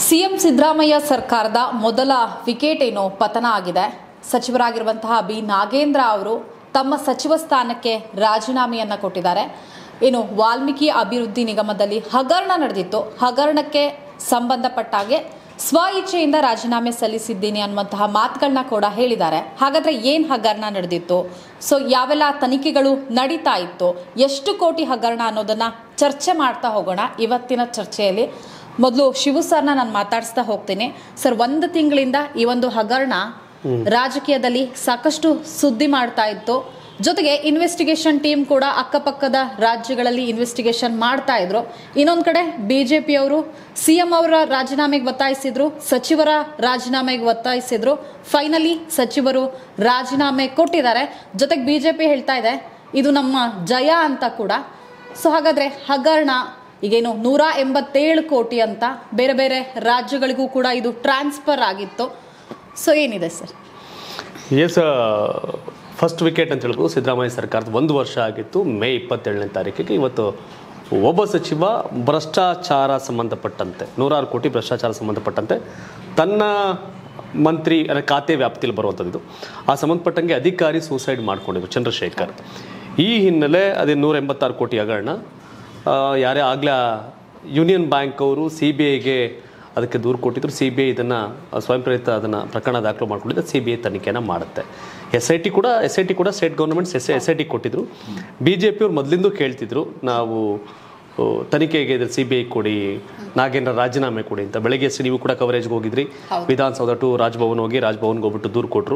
CM Siddaramaiah ಸರ್ಕಾರದ ಮೊದಲ wicket ಏನು ಪತನ ಆಗಿದೆ ಸಚಿವರಾಗಿರುವಂತಹ ಬಿ ನಾಗೇಂದ್ರ ಅವರು ತಮ್ಮ ಸಚಿವ ಸ್ಥಾನಕ್ಕೆ ರಾಜೀನಾಮೆಯನ್ನ ಕೊಟ್ಟಿದ್ದಾರೆ ಏನು ವಾಲ್ಮೀಕಿ ಅಭಿವೃದ್ಧಿ ನಿಗಮದಲ್ಲಿ ಹಗರಣ ನಡೆದಿತ್ತು ಹಗರಣಕ್ಕೆ ಸಂಬಂಧಪಟ್ಟಾಗೆ ಸ್ವ ಇಚ್ಛೆಯಿಂದ ರಾಜೀನಾಮೆ ಸಲ್ಲಿಸಿದ್ದೀನಿ ಅನ್ನುವಂತಹ ಮಾತುಗಳನ್ನ ಕೂಡ ಹೇಳಿದ್ದಾರೆ ಹಾಗಾದ್ರೆ ಏನು ಹಗರಣ ನಡೆದಿತ್ತು ಸೊ ಯಾವೆಲ್ಲ ತನಿಖೆಗಳು ನಡೀತಾ ಇತ್ತು ಎಷ್ಟು ಕೋಟಿ ಹಗರಣ ಅನ್ನೋದನ್ನ ಚರ್ಚೆ ಮಾಡ್ತಾ ಹೋಗೋಣ ಇವತ್ತಿನ ಚರ್ಚೆಯಲ್ಲಿ ಮೊದಲು ಶಿವು ಸರ್ನ ನಾನು ಮಾತಾಡಿಸ್ತಾ ಹೋಗ್ತೀನಿ ಸರ್ ಒಂದು ತಿಂಗಳಿಂದ ಈ ಒಂದು ಹಗರಣ ರಾಜಕೀಯದಲ್ಲಿ ಸಾಕಷ್ಟು ಸುದ್ದಿ ಮಾಡ್ತಾ ಇತ್ತು ಜೊತೆಗೆ ಇನ್ವೆಸ್ಟಿಗೇಷನ್ ಟೀಮ್ ಕೂಡ ಅಕ್ಕಪಕ್ಕದ ರಾಜ್ಯಗಳಲ್ಲಿ ಇನ್ವೆಸ್ಟಿಗೇಷನ್ ಮಾಡ್ತಾ ಇದ್ರು ಇನ್ನೊಂದು ಕಡೆ ಬಿಜೆಪಿಯವರು ಸಿ ಎಂ ಅವರ ರಾಜೀನಾಮೆಗೆ ಒತ್ತಾಯಿಸಿದ್ರು ಸಚಿವರ ರಾಜೀನಾಮೆಗೆ ಒತ್ತಾಯಿಸಿದ್ರು ಫೈನಲಿ ಸಚಿವರು ರಾಜೀನಾಮೆ ಕೊಟ್ಟಿದ್ದಾರೆ ಜೊತೆಗೆ ಬಿಜೆಪಿ ಹೇಳ್ತಾ ಇದೆ ಇದು ನಮ್ಮ ಜಯ ಅಂತ ಕೂಡ ಸೊ ಹಾಗಾದ್ರೆ ಹಗರಣ ಈಗೇನು ನೂರ ಎಂಬತ್ತೇಳು ಕೋಟಿ ಅಂತ ಬೇರೆ ಬೇರೆ ರಾಜ್ಯಗಳಿಗೂ ಕೂಡ ಇದು ಟ್ರಾನ್ಸ್ಫರ್ ಆಗಿತ್ತು ಸೊ ಏನಿದೆ ಸರ್ ಎಸ್ ಫಸ್ಟ್ ವಿಕೆಟ್ ಅಂತ ಹೇಳ್ಬೋದು ಸಿದ್ದರಾಮಯ್ಯ ಸರ್ಕಾರದ ಒಂದು ವರ್ಷ ಆಗಿತ್ತು ಮೇ ಇಪ್ಪತ್ತೇಳನೇ ತಾರೀಕಿಗೆ ಇವತ್ತು ಒಬ್ಬ ಸಚಿವ ಭ್ರಷ್ಟಾಚಾರ ಸಂಬಂಧಪಟ್ಟಂತೆ ನೂರಾರು ಕೋಟಿ ಭ್ರಷ್ಟಾಚಾರ ಸಂಬಂಧಪಟ್ಟಂತೆ ತನ್ನ ಮಂತ್ರಿ ಅಂದರೆ ಖಾತೆ ವ್ಯಾಪ್ತಿಯಲ್ಲಿ ಬರುವಂಥದ್ದು ಇದು. ಆ ಸಂಬಂಧಪಟ್ಟಂಗೆ ಅಧಿಕಾರಿ ಸೂಸೈಡ್ ಮಾಡ್ಕೊಂಡಿದ್ರು ಚಂದ್ರಶೇಖರ್ ಈ ಹಿನ್ನೆಲೆ ಅದೇ ನೂರ ಎಂಬತ್ತಾರು ಕೋಟಿ ಹಗರಣ ಆ, ಯಾರೇ ಆಗಲೇ ಯೂನಿಯನ್ ಬ್ಯಾಂಕ್ ಅವರು ಸಿ ಬಿ ಐಗೆ ಅದಕ್ಕೆ ದೂರು ಕೊಟ್ಟಿದ್ರು ಸಿ ಬಿ ಐ ಇದನ್ನು ಸ್ವಯಂ ಪ್ರೇರಿತ ಅದನ್ನು ಪ್ರಕರಣ ದಾಖಲು ಮಾಡ್ಕೊಂಡಿದ್ದೆ ಸಿ ಬಿ ಐ ತನಿಖೆನ ಮಾಡುತ್ತೆ ಎಸ್ ಐ ಟಿ ಕೂಡ ಎಸ್ ಐ ಟಿ ಕೂಡ state government's S S I T ಕೊಟ್ಟಿದ್ರು ಬಿ ಜೆ ಪಿಯವ್ರು ಮೊದಲಿಂದ ಕೇಳ್ತಿದ್ರು ನಾವು ಓ, ತನಿಖೆಗೆ ಇದು ಸಿ ಬಿ ಐ ಕೊಡಿ ನಾಗೇಂದ್ರ ರಾಜೀನಾಮೆ ಕೊಡಿ ಅಂತ ಬೆಳಗ್ಗೆ ಅಷ್ಟೇ ನೀವು ಕೂಡ ಕವರೇಜ್ಗೆ ಹೋಗಿದ್ರಿ ವಿಧಾನಸೌಧ ಟು ರಾಜ್ಭವನ್ ಹೋಗಿ ರಾಜ್ಭವನ್ಗೆ ಹೋಗ್ಬಿಟ್ಟು ದೂರು ಕೊಟ್ಟರು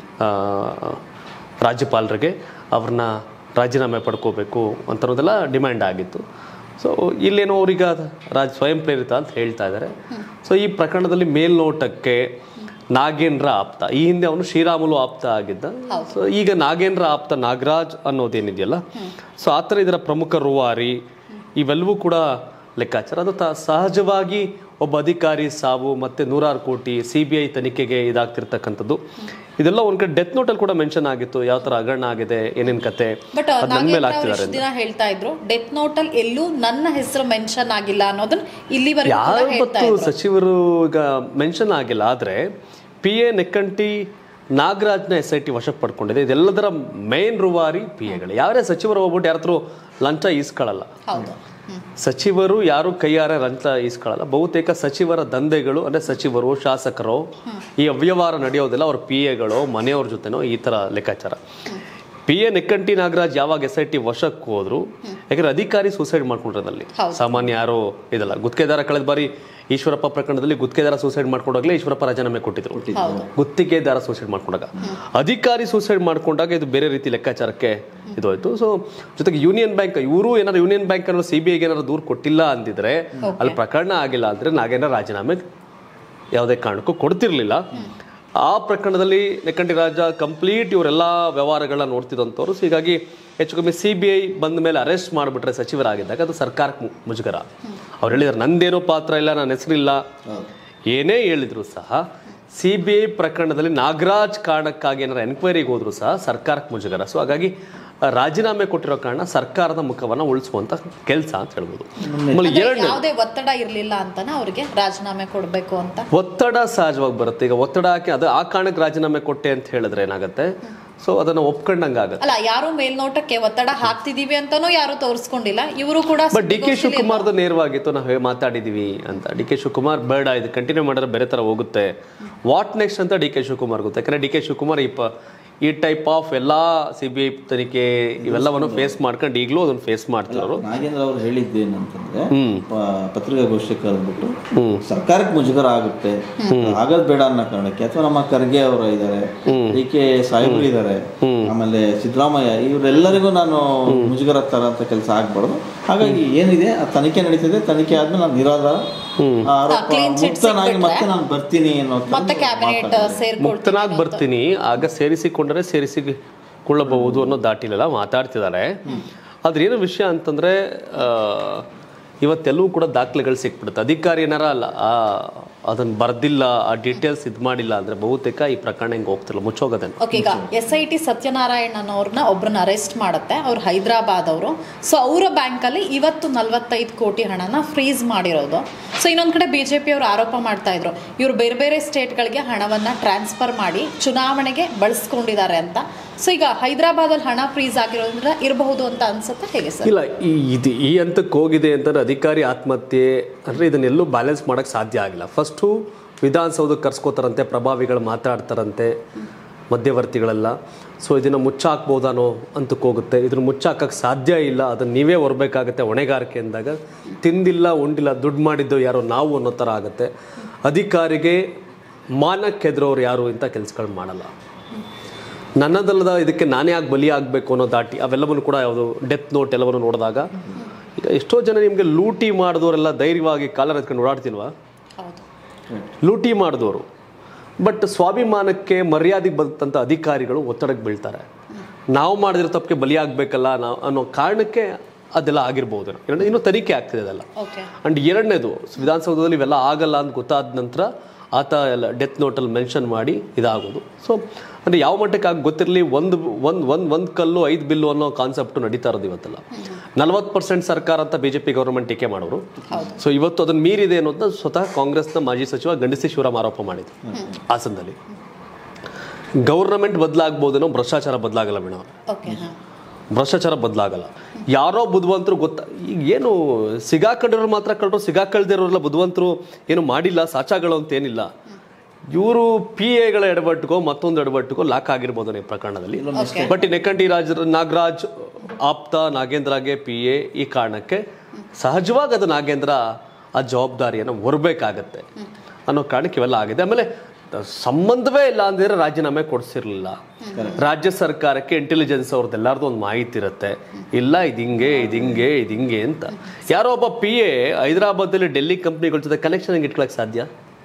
ರಾಜ್ಯಪಾಲರಿಗೆ ಅವ್ರನ್ನ ರಾಜೀನಾಮೆ ಪಡ್ಕೋಬೇಕು ಅಂತ ಅನ್ನೋದೆಲ್ಲ ಡಿಮ್ಯಾಂಡ್ ಆಗಿತ್ತು ಸೊ ಇಲ್ಲೇನೋ ಅವ್ರೀಗ ರಾಜ್ ಸ್ವಯಂ ಪ್ರೇರಿತ ಅಂತ ಹೇಳ್ತಾ ಇದ್ದಾರೆ ಸೊ ಈ ಪ್ರಕರಣದಲ್ಲಿ ಮೇಲ್ನೋಟಕ್ಕೆ ನಾಗೇಂದ್ರ ಆಪ್ತ ಈ ಹಿಂದೆ ಅವನು ಶ್ರೀರಾಮುಲು ಆಪ್ತ ಆಗಿದ್ದ ಸೊ ಈಗ ನಾಗೇಂದ್ರ ಆಪ್ತ ನಾಗರಾಜ್ ಅನ್ನೋದೇನಿದೆಯಲ್ಲ ಸೊ ಆ ಥರ ಇದರ ಪ್ರಮುಖ ರೂವಾರಿ ಇವೆಲ್ಲವೂ ಕೂಡ ಲೆಕ್ಕಾಚಾರ ಅದು ತ ಸಹಜವಾಗಿ ಒಬ್ಬ ಅಧಿಕಾರಿ ಸಾವು ಮತ್ತೆ ನೂರಾರು ಕೋಟಿ ಸಿ ಬಿ ಐ ತನಿಖೆಗೆ ಇದಾಗ್ತಿರ್ತಕ್ಕಂಥದ್ದು ಇದೆಲ್ಲ ಒಂದ್ ಕಡೆ ಡೆತ್ ನೋಟಲ್ಲಿ ಕೂಡ ಮೆನ್ಷನ್ ಆಗಿತ್ತು ಯಾವ ಥರ ಹಗರಣ ಆಗಿದೆ ಏನೇನ್ ಕತೆ ಬಟ್ ಅದ್ ನನ್ ಮೇಲೆ ನಾಗೇಂದ್ರ ಅವರು ಹಾಕ್ತಿದ್ದಾರೆ ಇಷ್ಟು ದಿನ ಹೇಳ್ತಾ ಇದ್ರು ಡೆತ್ ನೋಟ್ ಅಲ್ಲಿ ಎಲ್ಲೂ ನನ್ನ ಹೆಸರು ಮೆನ್ಷನ್ ಆಗಿಲ್ಲ ಅನ್ನೋದನ್ನ ಇಲ್ಲಿವರೆಗೂ ಕೂಡ ಹೇಳ್ತಾ ಯಾವತ್ತು ಇದ್ರು ಸಚಿವರು ಈಗ ಮೆನ್ಷನ್ ಆಗಿಲ್ಲ ಆದ್ರೆ ಪಿ ಎ ನೆಕ್ಕಂಟಿ ನಾಗರಾಜ್ನ ಎಸ್ ಐ ಟಿ ವಶಕ್ಕೆ ಪಡ್ಕೊಂಡಿದೆ ಇದೆಲ್ಲದರ ಮೇನ್ ರೂವಾರಿ ಪಿ ಎಗಳು ಯಾರೇ ಸಚಿವರು ಹೋಗ್ಬಿಟ್ಟು ಯಾರ ಹತ್ರ ಲಂಚ ಈಸ್ಕೊಳ್ಳಲ್ಲ ಹೌದು ಹ್ಮ್. ಸಚಿವರು ಯಾರು ಕೈಯಾರೆ ಲಂಚ ಈಸ್ಕೊಳ್ಳಲ್ಲ ಬಹುತೇಕ ಸಚಿವರ ದಂಧೆಗಳು ಅಂದ್ರೆ ಸಚಿವರು ಶಾಸಕರು ಈ ಅವ್ಯವಹಾರ ನಡೆಯೋದಿಲ್ಲ ಅವ್ರ ಪಿ ಎಗಳು ಮನೆಯವ್ರ ಜೊತೆನೋ ಈ ತರ ಲೆಕ್ಕಾಚಾರ ಪಿ ಎ ನೆಕ್ಕಂಟಿ ನಾಗರಾಜ್ ಯಾವಾಗ ಎಸ್ ಐ ಟಿ ವಶಕ್ಕೆ ಹೋದ್ರು ಯಾಕಂದ್ರೆ ಅಧಿಕಾರಿ ಸೂಸೈಡ್ ಮಾಡ್ಕೊಂಡಿರೋದಲ್ಲಿ ಸಾಮಾನ್ಯ ಯಾರು ಇದಲ್ಲ ಗುತ್ತಿಗೆದಾರ ಕಳೆದ ಬಾರಿ ಈಶ್ವರಪ್ಪ ಪ್ರಕರಣದಲ್ಲಿ ಗುತ್ತಿಗೆದಾರ ಸೂಸೈಡ್ ಮಾಡ್ಕೊಂಡಾಗಲೇ ಈಶ್ವರಪ್ಪ ರಾಜೀನಾಮೆ ಕೊಟ್ಟಿದ್ರು ಗುತ್ತಿಗೆದಾರ ಸೂಸೈಡ್ ಮಾಡ್ಕೊಂಡಾಗ ಅಧಿಕಾರಿ ಸೂಸೈಡ್ ಮಾಡ್ಕೊಂಡಾಗ ಇದು ಬೇರೆ ರೀತಿ ಲೆಕ್ಕಾಚಾರಕ್ಕೆ ಇದು ಆಯ್ತು ಸೊ ಜೊತೆಗೆ ಯೂನಿಯನ್ ಬ್ಯಾಂಕ್ ಇವರು ಏನಾದ್ರು ಯೂನಿಯನ್ ಬ್ಯಾಂಕ್ ಅನ್ನೋ ಸಿ ಬಿ ಐಗೆ ಏನಾದ್ರು ದೂರು ಕೊಟ್ಟಿಲ್ಲ ಅಂದಿದ್ರೆ ಅಲ್ಲಿ ಪ್ರಕರಣ ಆಗಿಲ್ಲ ಅಂದ್ರೆ ನಾಗೇಂದ್ರ ರಾಜೀನಾಮೆ ಯಾವುದೇ ಕಾರಣಕ್ಕೂ ಕೊಡ್ತಿರ್ಲಿಲ್ಲ ಆ ಪ್ರಕರಣದಲ್ಲಿ ನೆಕ್ಕಂಟಿ ರಾಜ ಕಂಪ್ಲೀಟ್ ಇವರೆಲ್ಲ ವ್ಯವಹಾರಗಳನ್ನ ನೋಡ್ತಿದ್ದಂಥವ್ರು ಸೊ ಹೀಗಾಗಿ ಹೆಚ್ಚು ಕಮ್ಮಿ ಸಿ ಬಿ ಐ ಬಂದ ಮೇಲೆ ಅರೆಸ್ಟ್ ಮಾಡಿಬಿಟ್ರೆ ಸಚಿವರಾಗಿದ್ದಾಗ ಅದು ಸರ್ಕಾರಕ್ಕೆ ಮು- ಮುಜುಗರ ಅವ್ರು ಹೇಳಿದ್ರು ನಂದೇನೋ ಪಾತ್ರ ಇಲ್ಲ ನನ್ನ ಹೆಸರಿಲ್ಲ ಏನೇ ಹೇಳಿದ್ರು ಸಹ ಸಿ ಬಿ ಐ ಪ್ರಕರಣದಲ್ಲಿ ನಾಗರಾಜ್ ಕಾರಣಕ್ಕಾಗಿ ಏನಾರ ಎನ್ಕ್ವೈರಿಗೆ ಹೋದ್ರು ಸಹ ಸರ್ಕಾರಕ್ಕೆ ಮುಜುಗರ ಸೊ ಹಾಗಾಗಿ ಆ, ರಾಜೀನಾಮೆ ಕೊಟ್ಟಿರೋ ಕಾರಣ ಸರ್ಕಾರದ ಮುಖವನ್ನ ಉಳಿಸುವಂತ ಕೆಲಸ ಅಂತ ಹೇಳ್ಬೋದು ಆಮೇಲೆ ಅಂದ್ರೆ ಎರಡನೇ ಯಾವುದೇ ಒತ್ತಡ ಇರ್ಲಿಲ್ಲ ಅಂತಾನೆ ಅವ್ರಿಗೆ ರಾಜೀನಾಮೆ ಕೊಡ್ಬೇಕು ಅಂತ ಒತ್ತಡ ಸಹಜವಾಗಿ ಬರುತ್ತೆ ಈಗ ಒತ್ತಡ ಹಾಕಿ ಅದು ಆ ಕಾರಣಕ್ಕೆ ರಾಜೀನಾಮೆ ಕೊಟ್ಟೆ ಅಂತ ಹೇಳಿದ್ರೆ ಏನಾಗುತ್ತೆ ಸೊ ಅದನ್ನ ಒಪ್ಕೊಂಡಂಗೆ ಆಗುತ್ತೆ ಅಲ್ಲ ಯಾರು ಮೇಲ್ನೋಟಕ್ಕೆ ಒತ್ತಡ ಹಾಕ್ತಿದೀವಿ ಅಂತಾನೂ ಯಾರು ತೋರಿಸ್ಕೊಂಡಿಲ್ಲ ಇವರು ಕೂಡ ಬಟ್ ಡಿ ಕೆ ಶಿವಕುಮಾರ್ದು ನೇರವಾಗಿತ್ತು ನಾವು ಮಾತಾಡಿದೀವಿ ಅಂತ ಡಿ ಕೆ ಶಿವಕುಮಾರ್ ಬೇಡ ಇದು ಕಂಟಿನ್ಯೂ ಮಾಡಿದ್ರೆ ಬೇರೆ ತರ ಹೋಗುತ್ತೆ ವಾಟ್ ನೆಕ್ಸ್ಟ್ ಅಂತ ಡಿ ಕೆ ಶಿವಕುಮಾರ್ ಗೊತ್ತೆ ಯಾಕಂದ್ರೆ ಡಿ ಕೆ ಶಿವಕುಮಾರ್ ಈ ಪ ಈ ಟೈಪ್ ಆಫ್ ಎಲ್ಲಾ ಸಿ ಬಿ ಐ ತನಿಖೆ ಇವೆಲ್ಲವನ್ನು ಫೇಸ್ ಮಾಡ್ಕೊಂಡು ಈಗಲೂ ಅದನ್ನ ಫೇಸ್ ಮಾಡ್ತಿರೋರು ನಾಗೇಂದ್ರ ಅವರು ಹೇಳಿದ್ದೇನಂತಂದ್ರೆ ಪ- ಪತ್ರಿಕಾಗೋಷ್ಠಿ ಕರೆದ್ಬಿಟ್ಟು ಸರ್ಕಾರಕ್ಕೆ ಮುಜುಗರ ಆಗುತ್ತೆ ಆಗೋದ್ ಬೇಡ ಅನ್ನೋ ಕಾರಣಕ್ಕೆ ಅಥವಾ ನಮ್ಮ ಖರ್ಗೆ ಅವರು ಇದ್ದಾರೆ ಡಿ ಕೆ ಸಾಹೇಬ್ರು ಇದ್ದಾರೆ ಆಮೇಲೆ ಸಿದ್ದರಾಮಯ್ಯ ಇವರೆಲ್ಲರಿಗೂ ನಾನು ಮುಜುಗರ ತರಂತ ಕೆಲಸ ಆಗ್ಬಾರ್ದು ಹಾಗಾಗಿ ಏನಿದೆ ಆ ತನಿಖೆ ನಡೀತಿದೆ ತನಿಖೆ ಆದ್ಮೇಲೆ ನಾನು ನಿರಾಧಾರ ಆರೋಪ clean sheet ಮುಕ್ತನಾಗಿ ಮತ್ತೆ ನಾನು ಬರ್ತೀನಿ ಅನ್ನೋ ಮತ್ತೆ ಕ್ಯಾಬಿನೆಟ್ ಸೇರ್ಕೊಳ್ತೀವಿ ಮುಕ್ತನಾಗಿ ಬರ್ತೀನಿ ಆಗ ಸೇರಿಸಿಕೊಂಡರೆ ಸೇರಿಸಿಕೊಳ್ಳಬಹುದು ಅನ್ನೋ ದಾಟಿಲೆಲ್ಲ ಮಾತಾಡ್ತಿದ್ದಾರೆ ಆದ್ರೆ ಏನು ವಿಷಯ ಅಂತಂದ್ರೆ ಆ, ಇವತ್ತೆಲ್ಲವೂ ಕೂಡ ದಾಖಲೆಗಳು ಸಿಕ್ಬಿಡುತ್ತೆ ಅಧಿಕಾರಿ ಏನಾರ ಅಲ್ಲ ಆ ಅದನ್ನ ಬರ್ದಿಲ್ಲ ಆ ಡೀಟೇಲ್ಸ್ ಇದು ಮಾಡಿಲ್ಲ ಅಂದ್ರೆ ಬಹುತೇಕ ಈ ಪ್ರಕರಣ ಹಿಂಗೆ ಹೋಗ್ತಿಲ್ಲ ಮುಚ್ಚೋಗೋದೇನು ಓಕೆ ಈಗ ಎಸ್ ಐ ಟಿ ಸತ್ಯನಾರಾಯಣನ್ ಅವ್ರನ್ನ ಒಬ್ರನ್ನ ಅರೆಸ್ಟ್ ಮಾಡುತ್ತೆ ಅವ್ರು ಹೈದರಾಬಾದ್ ಅವರು ಸೊ ಅವರ ಬ್ಯಾಂಕಲ್ಲಿ ಇವತ್ತು ನಲವತ್ತೈದು ಕೋಟಿ ಹಣನ ಫ್ರೀಸ್ ಮಾಡಿರೋದು ಸೊ ಇನ್ನೊಂದು ಕಡೆ ಬಿ ಜೆ ಅವರು ಆರೋಪ ಮಾಡ್ತಾ ಇದ್ರು ಇವರು ಬೇರೆ ಬೇರೆ ಸ್ಟೇಟ್ಗಳಿಗೆ ಹಣವನ್ನು ಟ್ರಾನ್ಸ್ಫರ್ ಮಾಡಿ ಚುನಾವಣೆಗೆ ಬಳಸ್ಕೊಂಡಿದ್ದಾರೆ ಅಂತ ಸೊ ಈಗ ಹೈದರಾಬಾದಲ್ಲಿ ಹಣ ಫ್ರೀಸ್ ಆಗಿರೋದ್ರಿಂದ ಇರಬಹುದು ಅಂತ ಅನ್ಸುತ್ತೆ ಹೇಗೆ ಸರ್ ಇಲ್ಲ ಈ ಇದು ಈ ಹಂತಕ್ಕೆ ಹೋಗಿದೆ ಅಂತಂದ್ರೆ ಅಧಿಕಾರಿ ಆತ್ಮಹತ್ಯೆ ಅಂದರೆ ಇದನ್ನೆಲ್ಲೂ ಬ್ಯಾಲೆನ್ಸ್ ಮಾಡೋಕ್ಕೆ ಸಾಧ್ಯ ಆಗಿಲ್ಲ ಫಸ್ಟು ವಿಧಾನಸೌಧಕ್ಕೆ ಕರ್ಸ್ಕೋತಾರಂತೆ ಪ್ರಭಾವಿಗಳು ಮಾತಾಡ್ತಾರಂತೆ ಮಧ್ಯವರ್ತಿಗಳೆಲ್ಲ ಸೊ ಇದನ್ನು ಮುಚ್ಚಾಕ್ಬೋದಾನೋ ಅಂತಕ್ಕೆ ಹೋಗುತ್ತೆ ಇದನ್ನು ಮುಚ್ಚಾಕಕ್ಕೆ ಸಾಧ್ಯ ಇಲ್ಲ ಅದನ್ನು ನೀವೇ ಹೊರಬೇಕಾಗತ್ತೆ ಹೊಣೆಗಾರಿಕೆ ಅಂದಾಗ ತಿಂದಿಲ್ಲ ಉಂಡಿಲ್ಲ ದುಡ್ಡು ಮಾಡಿದ್ದು ಯಾರೋ ನಾವು ಅನ್ನೋ ಥರ ಆಗುತ್ತೆ ಅಧಿಕಾರಿಗೆ ಮಾನಕ್ಕೆ ಹೆದರೋರು ಯಾರು ಇಂಥ ಕೆಲಸಗಳು ಮಾಡಲ್ಲ ನನ್ನದಲ್ಲದ ಇದಕ್ಕೆ ನಾನೇ ಆಗಿ ಬಲಿ ಆಗಬೇಕು ಅನ್ನೋ ದಾಟಿ ಅವೆಲ್ಲವನ್ನು ಕೂಡ ಯಾವುದು ಡೆತ್ ನೋಟ್ ಎಲ್ಲವನ್ನು ನೋಡಿದಾಗ ಈಗ ಎಷ್ಟೋ ಜನ ನಿಮಗೆ ಲೂಟಿ ಮಾಡಿದವರೆಲ್ಲ ಧೈರ್ಯವಾಗಿ ಕಾಲರ್ ಎತ್ಕೊಂಡು ಓಡಾಡ್ತಿಲ್ವಾ ಹೌದು ಲೂಟಿ ಮಾಡಿದವರು ಬಟ್ ಸ್ವಾಭಿಮಾನಕ್ಕೆ ಮರ್ಯಾದೆಗೆ ಬಂದಂಥ ಅಧಿಕಾರಿಗಳು ಒತ್ತಡಕ್ಕೆ ಬೀಳ್ತಾರೆ ನಾವು ಮಾಡಿದಿರೋ ತಪ್ಪಿಗೆ ಬಲಿಯಾಗಬೇಕಲ್ಲ ನಾವು ಅನ್ನೋ ಕಾರಣಕ್ಕೆ ಅದೆಲ್ಲ ಆಗಿರ್ಬೋದು ಎರಡನೇ ಇನ್ನೂ ತನಿಖೆ ಆಗ್ತಿದೆ ಅದೆಲ್ಲ ಓಕೆ ಅಂಡ್ ಎರಡನೇದು ವಿಧಾನಸೌಧದಲ್ಲಿ ಇವೆಲ್ಲ ಆಗಲ್ಲ ಅಂತ ಗೊತ್ತಾದ ನಂತರ ಆತ ಎಲ್ಲ ಡೆತ್ ನೋಟಲ್ಲಿ ಮೆನ್ಷನ್ ಮಾಡಿ ಇದಾಗೋದು ಸೊ ಅಂದರೆ ಯಾವ ಮಟ್ಟಕ್ಕೆ ಆಗಿ ಗೊತ್ತಿರಲಿ ಒಂದು ಒಂದು ಒಂದು ಒಂದು ಕಲ್ಲು ಐದು ಬಿಲ್ಲು ಅನ್ನೋ ಕಾನ್ಸೆಪ್ಟು ನಡೀತಾ ಇರೋದು ಇವತ್ತೆಲ್ಲ ನಲ್ವತ್ತು ಪರ್ಸೆಂಟ್ ಸರ್ಕಾರ ಅಂತ ಬಿ ಜೆ ಪಿ ಗೌರ್ಮೆಂಟ್ ಟೀಕೆ ಮಾಡೋರು ಸೊ ಇವತ್ತು ಅದನ್ನು ಮೀರಿದೆ ಅನ್ನೋದನ್ನ ಸ್ವತಃ ಕಾಂಗ್ರೆಸ್ನ ಮಾಜಿ ಸಚಿವ ಗಂಡಸಿ ಶಿವರಾಮ್ ಆರೋಪ ಮಾಡಿದ್ರು ಹಾಸನದಲ್ಲಿ ಗೌರ್ನಮೆಂಟ್ ಬದಲಾಗ್ಬೋದೇನೋ ಭ್ರಷ್ಟಾಚಾರ ಬದಲಾಗಲ್ಲ ಮೇಡಮ್ ಓಕೆ ಹಾಂ ಭ್ರಷ್ಟಾಚಾರ ಬದಲಾಗಲ್ಲ ಯಾರೋ ಬುದ್ಧಿವಂತರು ಗೊತ್ತ ಈಗ ಏನು ಸಿಗಾಕೊಂಡಿರೋರು ಮಾತ್ರ ಕಳ್ರು ಸಿಗಾಕಳ್ದಿರೋರೆಲ್ಲ ಬುದ್ಧಿವಂತರು ಏನು ಮಾಡಿಲ್ಲ ಸಾಚಾಗಳು ಅಂತ ಏನಿಲ್ಲ ಇವರು ಪಿ ಎಗಳ ಎಡವಟ್ಟಿಗೋ ಮತ್ತೊಂದು ಎಡವಟ್ಟಿಗೋ ಲಾಕ್ ಆಗಿರ್ಬೋದು ಈ ಪ್ರಕರಣದಲ್ಲಿ ಬಟ್ ಈ ನೆಕ್ಕಂಟಿ ರಾಜ್ ನಾಗರಾಜ್ ಆಪ್ತ ನಾಗೇಂದ್ರಗೆ ಪಿ ಎ ಈ ಕಾರಣಕ್ಕೆ ಸಹಜವಾಗಿ ಅದು ನಾಗೇಂದ್ರ ಆ ಜವಾಬ್ದಾರಿಯನ್ನು ಹೊರಬೇಕಾಗತ್ತೆ ಅನ್ನೋ ಕಾರಣಕ್ಕೆ ಇವೆಲ್ಲ ಆಗಿದೆ ಆಮೇಲೆ ಸಂಬಂಧವೇ ಇಲ್ಲ ಅಂದಿದ್ರೆ ರಾಜೀನಾಮೆ ಕೊಡಿಸಿರ್ಲಿಲ್ಲ ರಾಜ್ಯ ಸರ್ಕಾರಕ್ಕೆ ಇಂಟೆಲಿಜೆನ್ಸ್ ಅವ್ರದ್ದೆಲ್ಲಾರ್ದು ಒಂದು ಮಾಹಿತಿ ಇರುತ್ತೆ ಇಲ್ಲ ಇದು ಹಿಂಗೆ ಇದು ಹಿಂಗೆ ಇದು ಹಿಂಗೆ ಅಂತ ಯಾರೋ ಒಬ್ಬ ಪಿ ಎ ಹೈದರಾಬಾದಲ್ಲಿ ಡೆಲ್ಲಿ ಕಂಪ್ನಿಗಳ ಜೊತೆ ಕನೆಕ್ಷನ್ ಹೆಂಗೆ ಇಟ್ಕೊಳಕ್ ಸಾಧ್ಯ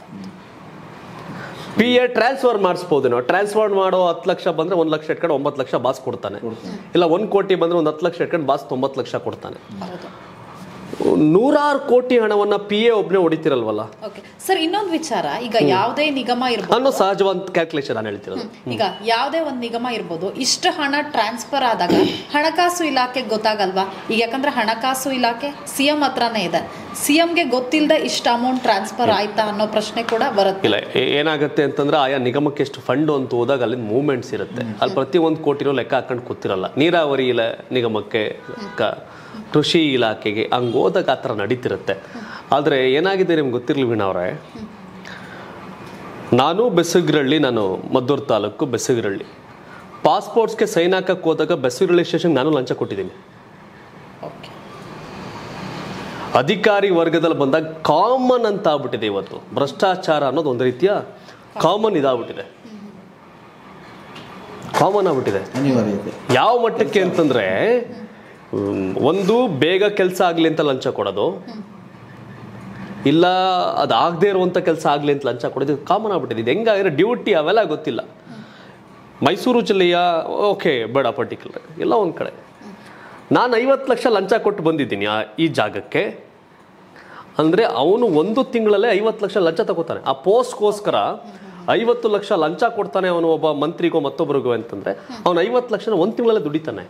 ಪಿ ಎ ಟ್ರಾನ್ಸ್ಫರ್ ಮಾಡಿಸ್ಬೋದೇನೋ ಟ್ರಾನ್ಸ್ಫರ್ ಮಾಡೋ ಹತ್ತು ಲಕ್ಷ ಬಂದ್ರೆ ಒಂದು ಲಕ್ಷ ಇಟ್ಕೊಂಡು ಒಂಬತ್ತು ಲಕ್ಷ ಬಾಸ್ ಕೊಡ್ತಾನೆ ಇಲ್ಲ ಒಂದು ಕೋಟಿ ಬಂದ್ರೆ ಒಂದು ಹತ್ತು ಲಕ್ಷ ಇಟ್ಕೊಂಡು ಬಾಸ್ ತೊಂಬತ್ತು ಲಕ್ಷ ಕೊಡ್ತಾನೆ ಹೌದು ನೂರಾರು ಕೋಟಿ ಹಣವನ್ನ ಪಿ ಎ ಒಬ್ಬನೇ ಹೊಡಿತಿರಲ್ವಲ್ಲ ಓಕೆ ಸರ್ ಇನ್ನೊಂದು ವಿಚಾರ ಈಗ ಯಾವುದೇ ನಿಗಮ ಇರ್ಬೋದು ಅನ್ನೋ ಸಹಜವಾದ ಕ್ಯಾಲ್ಕುಲೇಷನ್ ನಾನು ಹೇಳ್ತಿರೋದು ಈಗ ಯಾವುದೇ ಒಂದು ನಿಗಮ ಇರ್ಬೋದು ಇಷ್ಟು ಹಣ ಟ್ರಾನ್ಸ್ಫರ್ ಆದಾಗ ಹಣಕಾಸು ಇಲಾಖೆಗೆ ಗೊತ್ತಾಗಲ್ವಾ ಈಗ ಯಾಕಂದ್ರೆ ಹಣಕಾಸು ಇಲಾಖೆ ಸಿ ಎಂ ಹತ್ರನೇ ಇದೆ ಸಿ ಎಂಗೆ ಗೊತ್ತಿಲ್ಲದೆ ಇಷ್ಟು ಅಮೌಂಟ್ ಟ್ರಾನ್ಸ್ಫರ್ ಆಯ್ತಾ ಅನ್ನೋ ಪ್ರಶ್ನೆ ಕೂಡ ಬರುತ್ತೆ ಇಲ್ಲ ಏ- ಏನಾಗುತ್ತೆ ಅಂತಂದ್ರೆ ಆಯಾ ನಿಗಮಕ್ಕೆ ಎಷ್ಟು ಫಂಡ್ ಅಂತ ಹೋದಾಗ ಅಲ್ಲಿ ಮೂವ್ಮೆಂಟ್ಸ್ ಇರುತ್ತೆ ಅಲ್ಲಿ ಪ್ರತಿ ಒಂದು ಕೋಟಿನೂ ಲೆಕ್ಕ ಹಾಕೊಂಡು ಕೂತಿರಲ್ಲ ನೀರಾವರಿ ಇಲ ನಿಗಮಕ್ಕೆ ಕ- ಕೃಷಿ ಇಲಾಖೆಗೆ ಹಂಗೆ ಹೋದಾಗ ಆ ಥರ ನಡೀತಿರುತ್ತೆ ಆದರೆ ಏನಾಗಿದೆ ನಿಮ್ಗೆ ಗೊತ್ತಿರಲಿ ವೀಣಾ ಅವರೇ ನಾನು ಬೆಸಗಿರಳ್ಳಿ ನಾನು ಮದ್ದೂರು ತಾಲೂಕು ಬೆಸಗಿರಳ್ಳಿ ಪಾಸ್ಪೋರ್ಟ್ಸ್ಗೆ ಸೈನ್ ಹಾಕಕ್ಕೆ ಹೋದಾಗ ಬೆಸಗಿರಳ್ಳಿ ಸ್ಟೇಷನ್ಗೆ ನಾನು ಲಂಚ ಕೊಟ್ಟಿದ್ದೀನಿ ಓಕೆ ಅಧಿಕಾರಿ ವರ್ಗದಲ್ಲಿ ಬಂದಾಗ ಕಾಮನ್ ಅಂತ ಆಗ್ಬಿಟ್ಟಿದೆ ಇವತ್ತು ಭ್ರಷ್ಟಾಚಾರ ಅನ್ನೋದು ಒಂದು ರೀತಿಯ ಕಾಮನ್ ಇದಾಗ್ಬಿಟ್ಟಿದೆ ಕಾಮನ್ ಆಗ್ಬಿಟ್ಟಿದೆ ಅನಿವಾರ್ಯತೆ ಯಾವ ಮಟ್ಟಕ್ಕೆ ಅಂತಂದ್ರೆ ಹ್ಮ್, ಒಂದು ಬೇಗ ಕೆಲಸ ಆಗಲಿ ಅಂತ ಲಂಚ ಕೊಡೋದು ಇಲ್ಲ ಅದು ಆಗದೆ ಇರುವಂಥ ಕೆಲಸ ಆಗಲಿ ಅಂತ ಲಂಚ ಕೊಡೋದು ಕಾಮನ್ ಆಗ್ಬಿಟ್ಟಿದೆ ಇದು ಹೆಂಗಾಗಿರೋ ಡ್ಯೂಟಿ ಅವೆಲ್ಲ ಗೊತ್ತಿಲ್ಲ ಮೈಸೂರು ಜಿಲ್ಲೆಯ ಓಕೆ ಬೇಡ ಪರ್ಟಿಕ್ಯುಲರ್ ಎಲ್ಲ ಒಂದು ಕಡೆ ನಾನು ಐವತ್ತು ಲಕ್ಷ ಲಂಚ ಕೊಟ್ಟು ಬಂದಿದ್ದೀನಿ ಆ- ಈ ಜಾಗಕ್ಕೆ ಅಂದರೆ ಅವನು ಒಂದು ತಿಂಗಳಲ್ಲೇ ಐವತ್ತು ಲಕ್ಷ ಲಂಚ ತಗೋತಾನೆ ಆ ಪೋಸ್ಟ್ಗೋಸ್ಕರ ಐವತ್ತು ಲಕ್ಷ ಲಂಚ ಕೊಡ್ತಾನೆ ಅವನು ಒಬ್ಬ ಮಂತ್ರಿಗೋ ಮತ್ತೊಬ್ಬರಿಗೋ ಅಂತಂದ್ರೆ ಅವನು ಐವತ್ತು ಲಕ್ಷನ ಒಂದು ತಿಂಗಳಲ್ಲೇ ದುಡಿತಾನೆ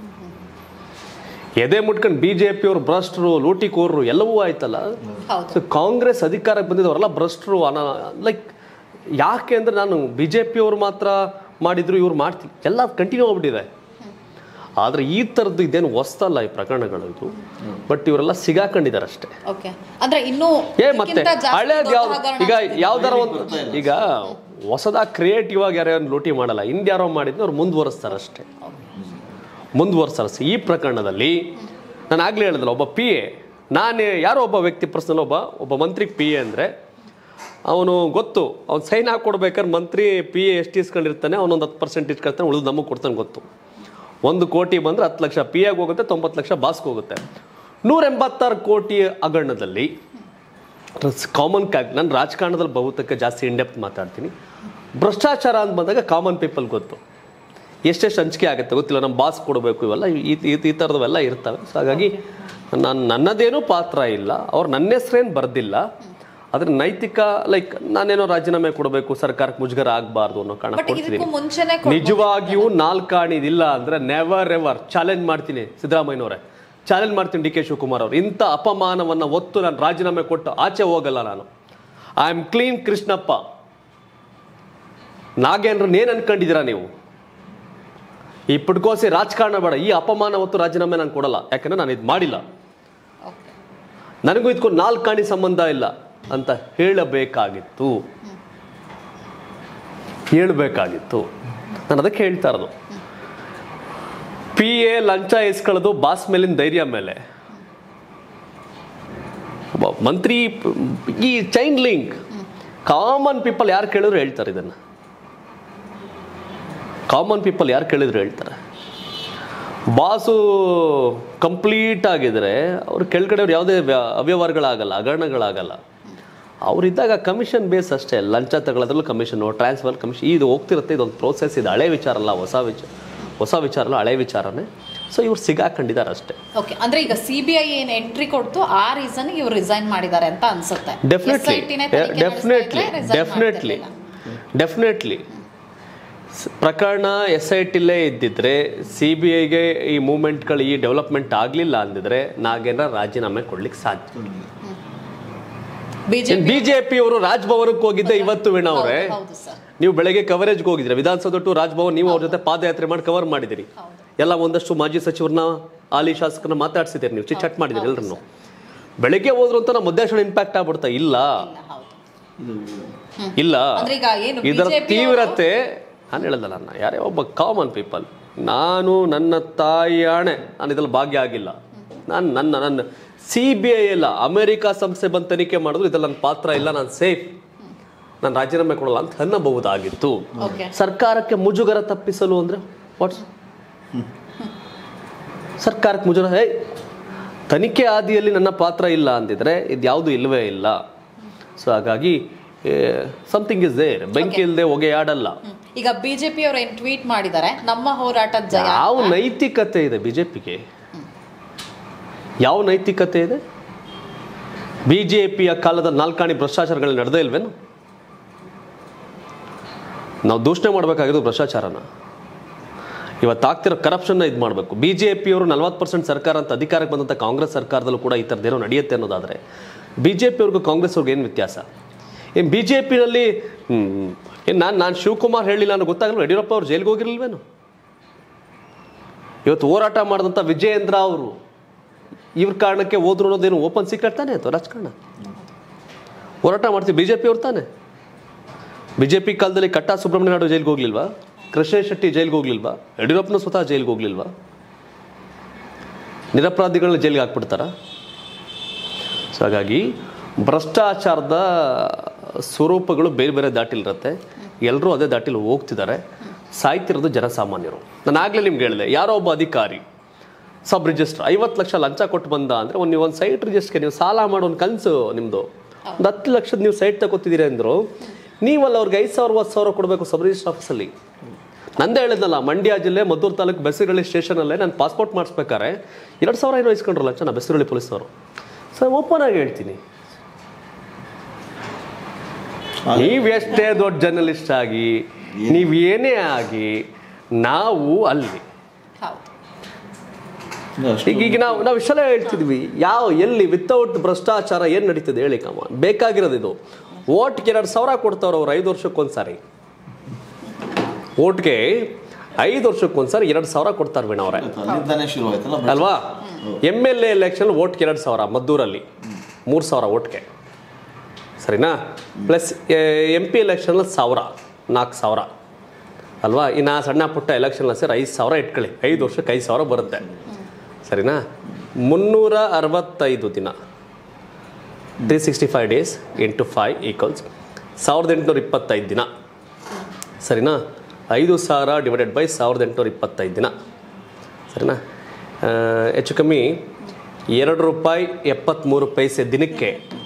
ಎದೆ ಮುಟ್ಕೊಂಡು ಬಿ ಜೆ ಪಿಯವರು ಭ್ರಷ್ಟರು ಲೂಟಿಕೋರರು ಎಲ್ಲವೂ ಆಯ್ತಲ್ಲ ಹೌದು ಸೊ ಕಾಂಗ್ರೆಸ್ ಅಧಿಕಾರಕ್ಕೆ ಬಂದಿದ್ದವರೆಲ್ಲ ಭ್ರಷ್ಟರು ಅನ ಲೈಕ್ ಯಾಕೆ ಅಂದ್ರೆ ನಾನು ಬಿ ಜೆ ಪಿಯವರು ಮಾತ್ರ ಮಾಡಿದ್ರು ಇವ್ರು ಮಾಡ್ತೀನಿ ಎಲ್ಲ ಕಂಟಿನ್ಯೂ ಆಗ್ಬಿಟ್ಟಿದೆ ಆದರೆ ಈ ಥರದ್ದು ಇದೇನು ಹೊಸ್ತಲ್ಲ ಈ ಪ್ರಕರಣಗಳು ಇದು ಬಟ್ ಇವರೆಲ್ಲ ಸಿಗಾಕೊಂಡಿದ್ದಾರೆ ಅಷ್ಟೇ ಓಕೆ ಅಂದ್ರೆ ಇನ್ನೂ ಏ ಮತ್ತೆ ಇದಕ್ಕಿಂತ ಜಾಸ್ತಿ ಹಳೇದು ದೊಡ್ಡ ಯಾವ್ದು ಹಗರಣ ಈಗ ಯಾವ್ದಾರ ಒಂದು ಈಗ ಹೊಸದಾಗಿ ಕ್ರಿಯೇಟಿವ್ ಆಗಿ ಯಾರೋ ಲೂಟಿ ಮಾಡಲ್ಲ ಹಿಂದ್ಯಾರೋ ಮಾಡಿದ್ನ ಅವ್ರು ಮುಂದುವರಿಸ್ತಾರೆ ಅಷ್ಟೇ ಮುಂದುವರ್ಸ್ತಾರೆ ಈ ಪ್ರಕರಣದಲ್ಲಿ ನಾನು ಆಗ್ಲೇ ಹೇಳಿದ್ರಲ್ಲ ಒಬ್ಬ ಪಿ ಎ ನಾನು ಯಾರೋ ಒಬ್ಬ ವ್ಯಕ್ತಿ ಪರ್ಸನಲ್ ಒಬ್ಬ ಒಬ್ಬ ಮಂತ್ರಿ ಪಿ ಎ ಅಂದರೆ ಅವನು ಗೊತ್ತು ಅವ್ನು ಸೈನ್ ಹಾಕೊಡ್ಬೇಕಾದ್ರೆ ಮಂತ್ರಿ ಪಿ ಎ ಎಷ್ಟು ಇಸ್ಕೊಂಡಿರ್ತಾನೆ ಅವನೊಂದು ಹತ್ತು ಪರ್ಸೆಂಟ್ ಇಸ್ಕೊಳ್ತಾನೆ ಉಳಿದು ನಮಗೆ ಕೊಡ್ತಾನೆ ಗೊತ್ತು ಒಂದು ಕೋಟಿ ಬಂದರೆ ಹತ್ತು ಲಕ್ಷ ಪಿ ಎಗೆ ಹೋಗುತ್ತೆ ತೊಂಬತ್ತು ಲಕ್ಷ ಬಾಸ್ಗೆ ಹೋಗುತ್ತೆ ನೂರ ಎಂಬತ್ತಾರು ಕೋಟಿ ಹಗರಣದಲ್ಲಿ ಕಾಮನ್ ಕ್ಯಾಕ್ ನಾನು ರಾಜಕಾರಣದಲ್ಲಿ ಬಹುತೇಕ ಜಾಸ್ತಿ ಇಂಡೆಪ್ತ್ ಮಾತಾಡ್ತೀನಿ ಭ್ರಷ್ಟಾಚಾರ ಅಂತ ಬಂದಾಗ ಕಾಮನ್ ಪೀಪಲ್ ಗೊತ್ತು ಎಷ್ಟೆಷ್ಟು ಹಂಚಿಕೆ ಆಗುತ್ತೆ ಗೊತ್ತಿಲ್ಲ ನಮ್ಮ ಬಾಸ್ ಕೊಡಬೇಕು ಇವೆಲ್ಲ ಈ ಈ- ಈ ಥರದವೆಲ್ಲ ಇರ್ತವೆ ಸೊ ಹಾಗಾಗಿ ನಾನು ನನ್ನದೇನೂ ಪಾತ್ರ ಇಲ್ಲ ಅವ್ರು ನನ್ನ ಹೆಸ್ರೇನು ಬರ್ದಿಲ್ಲ ಅದ್ರ ನೈತಿಕ ಲೈಕ್ ನಾನೇನೋ ರಾಜೀನಾಮೆ ಕೊಡಬೇಕು ಸರ್ಕಾರಕ್ಕೆ ಮುಜುಗರ ಆಗಬಾರ್ದು ಅನ್ನೋ ಕಾರಣ ಬಟ್ ಇದಕ್ಕೂ ಕೊಡ್ತಿದ್ದೀನಿ ಮುಂಚೆನೆ ನಿಜವಾಗಿಯೂ ನಾಲ್ಕಾಣಿದಿಲ್ಲ ಅಂದ್ರೆ ನೆವರ್ ಎವರ್ ಚಾಲೆಂಜ್ ಮಾಡ್ತೀನಿ ಸಿದ್ದರಾಮಯ್ಯನವರೇ ಚಾಲೆಂಜ್ ಮಾಡ್ತೀನಿ ಡಿ ಕೆ ಶಿವಕುಮಾರ್ ಅವರು ಇಂಥ ಅಪಮಾನವನ್ನು ಒತ್ತು ನಾನು ರಾಜೀನಾಮೆ ಕೊಟ್ಟು ಆಚೆ ಹೋಗಲ್ಲ ನಾನು I am clean Krishnappa Nagendra ಏನ್ ಅನ್ಕೊಂಡಿದ್ದೀರಾ ನೀವು ಈ ಪುಟ್ಕೋಸಿ ರಾಜಕಾರಣ ಬೇಡ ಈ ಅಪಮಾನ ಹೊತ್ತು ರಾಜೀನಾಮೆ ನಾನು ಕೊಡಲ್ಲ ಯಾಕಂದ್ರೆ ನಾನು ಇದು ಮಾಡಿಲ್ಲ ಓಕೆ ನನಗೂ ಇದಕ್ಕೂ ನಾಲ್ಕು ಕಾಣಿ ಸಂಬಂಧ ಇಲ್ಲ ಅಂತ ಹೇಳಬೇಕಾಗಿತ್ತು ಹೇಳಬೇಕಾಗಿತ್ತು ನಾನು ಅದಕ್ಕೆ ಹೇಳ್ತಾ ಇರೋದು ಪಿ ಎ ಲಂಚ ಇಸ್ಕೊಳ್ಳೋದು ಬಾಸ್ ಮೇಲಿನ ಧೈರ್ಯ ಮೇಲೆ ಒಬ್ಬ ಮಂತ್ರಿ ಪ್- ಈ ಚೈನ್ ಲಿಂಕ್ ಕಾಮನ್ ಪೀಪಲ್ ಯಾರು ಕೇಳಿದ್ರು ಹೇಳ್ತಾರೆ ಇದನ್ನು ಕಾಮನ್ ಪೀಪಲ್ ಯಾರು ಕೇಳಿದ್ರು ಹೇಳ್ತಾರೆ ಬಾಸು ಕಂಪ್ಲೀಟ್ ಆಗಿದ್ರೆ ಅವ್ರು ಕೆಳಗಡೆ ಯಾವುದೇ ವ್ಯ- ಅವ್ಯವಹಾರಗಳಾಗಲ್ಲ ಹಗರಣಗಳಾಗಲ್ಲ ಅವರಿದ್ದಾಗ ಕಮಿಷನ್ ಬೇಸ್ ಅಷ್ಟೇ ಲಂಚ ತಗೊಳ್ಳೋದ್ರಲ್ಲೂ ಕಮಿಷನು ಟ್ರಾನ್ಸ್ಫರ್ ಕಮಿಷನ್ ಇದು ಹೋಗ್ತಿರುತ್ತೆ ಇದೊಂದು ಪ್ರೋಸೆಸ್ ಇದು ಹಳೆ ವಿಚಾರ ಅಲ್ಲ ಹೊಸ ವಿಚಾರ ಹೊಸ ವಿಚಾರ ಅಲ್ಲ ಹಳೆ ವಿಚಾರನೇ ಸೊ ಇವ್ರು ಸಿಗಾಕೊಂಡಿದ್ದಾರೆ ಅಷ್ಟೇ ಓಕೆ ಅಂದ್ರೆ ಈಗ ಸಿ ಬಿ ಐ ಏನ್ ಎಂಟ್ರಿ ಕೊಡ್ತು ಆ ರೀಸನ್ ಇವ್ರು ರಿಸೈನ್ ಮಾಡಿದ್ದಾರೆ ಅಂತ ಅನ್ಸುತ್ತೆ ಡೆಫಿನೆಟ್ಲಿ SIT ನೇ ತನಿಖೆ ಡೆಫಿನೆಟ್ಲಿ ನಡೆಸ್ತಾ ಇದ್ರೆ resign ಡೆಫಿನೆಟ್ಲಿ ಮಾಡ್ತಿರ್ಲಿಲ್ಲ. ಡೆಫಿನೆಟ್ಲಿ ಪ್ರಕರಣ ಎಸ್ ಐ ಟಿಲೇ ಇದ್ದಿದ್ರೆ ಸಿ ಬಿ ಐಗೆ ಈ ಮೂಮೆಂಟ್ಗಳು ಈ ಡೆವಲಪ್ಮೆಂಟ್ ಆಗಲಿಲ್ಲ ಅಂದಿದ್ರೆ ನಾಗೇಂದ್ರ ರಾಜೀನಾಮೆ ಕೊಡ್ಲಿಕ್ಕೆ ಸಾಧ್ಯ ಬಿಜೆಪಿ ಬಿಜೆಪಿ ಅವರು ರಾಜ್ಭವನಕ್ಕೆ ಹೋಗಿದ್ದೆ ಇವತ್ತು ವೀಣಾ ಅವರೇ ಹೌದು ಸರ್ ನೀವು ಬೆಳಗ್ಗೆ ಕವರೇಜ್ಗೆ ಹೋಗಿದ್ರೆ ವಿಧಾನಸೌಧ ಟು ರಾಜ್ಭವನ್ ನೀವು ಅವ್ರ ಜೊತೆ ಪಾದಯಾತ್ರೆ ಮಾಡಿ ಕವರ್ ಮಾಡಿದಿರಿ ಎಲ್ಲ ಒಂದಷ್ಟು ಮಾಜಿ ಸಚಿವರನ್ನ ಹಾಲಿ ಶಾಸಕರನ್ನ ಮಾತಾಡ್ಸಿದ್ದೀರಿ ನೀವು ಚಿಟ್ ಮಾಡಿದಿರಿ ಎಲ್ಲರನ್ನು ಬೆಳಗ್ಗೆ ಹೋದ್ರು ಅಂತ ನಮ್ಮ ಮಧ್ಯಾಹ್ನ ಇಂಪ್ಯಾಕ್ಟ್ ಆಗ್ಬಿಡ್ತಾ ಇಲ್ಲ ಇಲ್ಲ, ಹೌದು ಇಲ್ಲ ಅಂದ್ರೆ ಈಗ ಏನು ಇದರ BJP ತೀವ್ರತೆ ನಾನು ಹೇಳಲ್ಲ ನನ್ನ ಯಾರೇ ಒಬ್ಬ ಕಾಮನ್ ಪೀಪಲ್ ನಾನು ನನ್ನ ತಾಯಿ ಆಣೆ ನಾನು ಇದ್ರಲ್ಲಿ ಭಾಗ್ಯ ಆಗಿಲ್ಲ ನಾನು ನನ್ನ ನನ್ನ ಸಿ ಬಿ ಐ ಎಲ್ಲ ಅಮೆರಿಕ ಸಂಸ್ಥೆ ಬಂದು ತನಿಖೆ ಮಾಡಿದ್ರು ಇದ್ರಲ್ಲಿ ನನ್ನ ಪಾತ್ರ ಇಲ್ಲ ನಾನು ಸೇಫ್ ನಾನು ರಾಜೀನಾಮೆ ಕೊಡಲ್ಲ ಅಂತ ಅನ್ನಬಹುದಾಗಿತ್ತು ಓಕೆ ಸರ್ಕಾರಕ್ಕೆ ಮುಜುಗರ ತಪ್ಪಿಸಲು ಅಂದ್ರೆ ವಾಟ್ಸ್ ಸರ್ಕಾರಕ್ಕೆ ಮುಜುಗರ ಹೇ ತನಿಖೆ ಆದಿಯಲ್ಲಿ ನನ್ನ ಪಾತ್ರ ಇಲ್ಲ ಅಂದಿದ್ರೆ ಇದು ಯಾವುದು ಇಲ್ಲವೇ ಇಲ್ಲ ಸೊ ಹಾಗಾಗಿ ಸಮಥಿಂಗ್ ಇಸ್ ದೇರ್ ಬೆಂಕಿ ಇಲ್ಲದೆ ಹೊಗೆ ಆಡಲ್ಲ ಹ್ಮ್. ಈಗ ಬಿಜೆಪಿ ಅವರು ಏನ್ ಟ್ವೀಟ್ ಮಾಡಿದ್ದಾರೆ ನಮ್ಮ ಹೋರಾಟದ ಜಯ ಯಾವ ನೈತಿಕತೆ ಇದೆ ಬಿಜೆಪಿಗೆ ಯಾವ ನೈತಿಕತೆ ಇದೆ ಬಿಜೆಪಿಯ ಕಾಲದ ನಾಲ್ಕಾಣಿ ಭ್ರಷ್ಟಾಚಾರಗಳು ನಡೆದೇ ಇಲ್ವೇನು ನಾವು ದೂಷಣೆ ಮಾಡಬೇಕಾಗಿರೋದು ಭ್ರಷ್ಟಾಚಾರನ ಇವತ್ತು ಆಗ್ತಿರೋ ಕರಪ್ಷನ್ನ ಇದು ಮಾಡಬೇಕು ಬಿ ಜೆ ಪಿಯವರು ನಲ್ವತ್ತು ಪರ್ಸೆಂಟ್ ಸರ್ಕಾರ ಅಂತ ಅಧಿಕಾರಕ್ಕೆ ಬಂದಂಥ ಕಾಂಗ್ರೆಸ್ ಸರ್ಕಾರದಲ್ಲೂ ಕೂಡ ಈ ಥರದ್ದೇನೋ ನಡೆಯುತ್ತೆ ಅನ್ನೋದಾದರೆ ಬಿ ಜೆ ಪಿಯವ್ರಿಗೂ ಕಾಂಗ್ರೆಸ್ ಅವ್ರಿಗೆ ಏನು ವ್ಯತ್ಯಾಸ ಏನು ಬಿ ಜೆ ಪಿನಲ್ಲಿ ಏನು ನಾನು ನಾನು ಶಿವಕುಮಾರ್ ಹೇಳಿಲ್ಲ ಅನ್ನೋ ಗೊತ್ತಾಗಲ್ಲ ಯಡಿಯೂರಪ್ಪ ಅವ್ರು ಜೈಲಿಗೆ ಹೋಗಿರಲಿಲ್ವೇನು ಇವತ್ತು ಹೋರಾಟ ಮಾಡಿದಂಥ ವಿಜಯೇಂದ್ರ ಅವರು ಇವ್ರ ಕಾರಣಕ್ಕೆ ಹೋದ್ರು ಅನ್ನೋದೇನು ಓಪನ್ ಸೀಕ್ರೆಟ್ ತಾನೇ ಆಯ್ತು ರಾಜಕಾರಣ ಹೋರಾಟ ಮಾಡ್ತೀವಿ ಬಿ ಜೆ ಪಿ ಅವ್ರು ತಾನೆ ಬಿ ಜೆ ಪಿ ಕಾಲದಲ್ಲಿ ಕಟ್ಟಾ ಸುಬ್ರಹ್ಮಣ್ಯ ನಾಯ್ಡು ಜೈಲಿಗೆ ಹೋಗ್ಲಿಲ್ವಾ ಕೃಷ್ಣ ಶೆಟ್ಟಿ ಜೈಲಿಗೆ ಹೋಗ್ಲಿಲ್ವಾ ಯಡಿಯೂರಪ್ಪನ ಸ್ವತಃ ಜೈಲಿಗೆ ಹೋಗ್ಲಿಲ್ವಾ ನಿರಪರಾಧಿಗಳನ್ನ ಜೈಲಿಗೆ ಹಾಕ್ಬಿಡ್ತಾರ ಸೊ ಹಾಗಾಗಿ ಭ್ರಷ್ಟಾಚಾರದ ಸ್ವರೂಪಗಳು ಬೇರೆ ಬೇರೆ ದಾಟಿಲಿರುತ್ತೆ ಎಲ್ಲರೂ ಅದೇ ದಾಟಿಲಿ ಹೋಗ್ತಿದ್ದಾರೆ ಸಾಯ್ತಿರೋದು ಜನಸಾಮಾನ್ಯರು ನಾನು ಆಗಲೇ ನಿಮ್ಗೆ ಹೇಳಿದೆ ಯಾರೋ ಒಬ್ಬ ಅಧಿಕಾರಿ ಸಬ್ ರಿಜಿಸ್ಟರ್ ಐವತ್ತು ಲಕ್ಷ ಲಂಚ ಕೊಟ್ಟು ಬಂದ ಅಂದರೆ ಒಂದು ನೀವು ಒಂದು ಸೈಟ್ ರಿಜಿಸ್ಟ್ರಿಗೆ ನೀವು ಸಾಲ ಮಾಡೋ ಒಂದು ಕನಸು ನಿಮ್ಮದು ಒಂದು ಹತ್ತು ಲಕ್ಷದ ನೀವು ಸೈಟ್ ತಗೋತಿದ್ದೀರಿ ಅಂದರು ನೀವಲ್ಲ ಅವ್ರಿಗೆ ಐದು ಸಾವಿರ ಹತ್ತು ಸಾವಿರ ಕೊಡಬೇಕು ಸಬ್ ರಿಜಿಸ್ಟರ್ ಆಫೀಸಲ್ಲಿ ನಂದೇ ಹೇಳಿದ್ನಲ್ಲ ಮಂಡ್ಯ ಜಿಲ್ಲೆ ಮದ್ದೂರು ತಾಲೂಕು ಬೆಸರಳ್ಳಿ ಸ್ಟೇಷನಲ್ಲೇ ನಾನು ಪಾಸ್ಪೋರ್ಟ್ ಮಾಡಿಸ್ಬೇಕಾರೆ ಎರಡು ಸಾವಿರ ಏನೋ ಇಸ್ಕೊಂಡ್ರು ಲಂಚ ನಾ ಬೆಸರಳ್ಳಿ ಪೊಲೀಸವರು ಸರ್ ಓಪನ್ ಆಗಿ ಹೇಳ್ತೀನಿ ನೀವು ಎಷ್ಟೇ ದೊಡ್ಡ ಜರ್ನಲಿಸ್ಟ್ ಆಗಿ ನೀವು ಏನೇ ಆಗಿ ನಾವು ಅಲ್ಲಿ ಹೌದು ಅಷ್ಟು ಈಗ ಈಗ ನಾವು ನಾವು ಇಷ್ಟೆಲ್ಲ ಹೇಳ್ತಿದ್ವಿ ಯಾವ ಎಲ್ಲಿ ವಿತೌಟ್ ಭ್ರಷ್ಟಾಚಾರ ಏನು ನಡೀತದೆ ಹೇಳಿ ಕಮ ಬೇಕಾಗಿರೋದು ಇದು ಓಟ್ಗೆ ಎರಡು ಸಾವಿರ ಕೊಡ್ತಾವ್ರು ಅವ್ರು ಐದು ವರ್ಷಕ್ಕೊಂದ್ಸಾರಿ ಓಟ್ಗೆ ಐದು ವರ್ಷಕ್ಕೊಂದ್ಸಾರಿ ಎರಡು ಸಾವಿರ ಕೊಡ್ತಾರೆ ವೀಣ ಅವರೇ ಅಲ್ಲಿಂದಾನೇ ಶುರು ಆಯ್ತಲ್ಲ ಅಲ್ವಾ ಎಮ್ ಎಲ್ ಎ ಎಲೆಕ್ಷನ್ ಓಟ್ಗೆ ಎರಡು ಸಾವಿರ ಮದ್ದೂರಲ್ಲಿ ಮೂರು ಸಾವಿರ ಓಟ್ಗೆ ಸರಿನಾ ಪ್ಲಸ್ ಎಮ್ ಪಿ ಎಲೆಕ್ಷನಲ್ಲಿ ಸಾವಿರ ನಾಲ್ಕು ಸಾವಿರ ಅಲ್ವಾ ಇನ್ನು ಸಣ್ಣ ಪುಟ್ಟ ಎಲೆಕ್ಷನ್ ಸೇರಿ ಐದು ಸಾವಿರ ಇಟ್ಕೊಳ್ಳಿ ಐದು ವರ್ಷಕ್ಕೆ ಐದು ಸಾವಿರ ಬರುತ್ತೆ ಸರಿನಾ ಮುನ್ನೂರ ಅರವತ್ತೈದು ದಿನ three sixty five days into five equals ಸಾವಿರದ ಎಂಟುನೂರ ಇಪ್ಪತ್ತೈದು ದಿನ ಸರಿನಾ ಐದು ಸಾವಿರ ಡಿವೈಡೆಡ್ ಬೈ ಸಾವಿರದ ಎಂಟುನೂರ ಇಪ್ಪತ್ತೈದು ದಿನ ಸರಿನಾ ಆ, ಹೆಚ್ಚು ಕಮ್ಮಿ ಎರಡು ರೂಪಾಯಿ ಎಪ್ಪತ್ತ್ಮೂರು ಪೈಸೆ ದಿನಕ್ಕೆ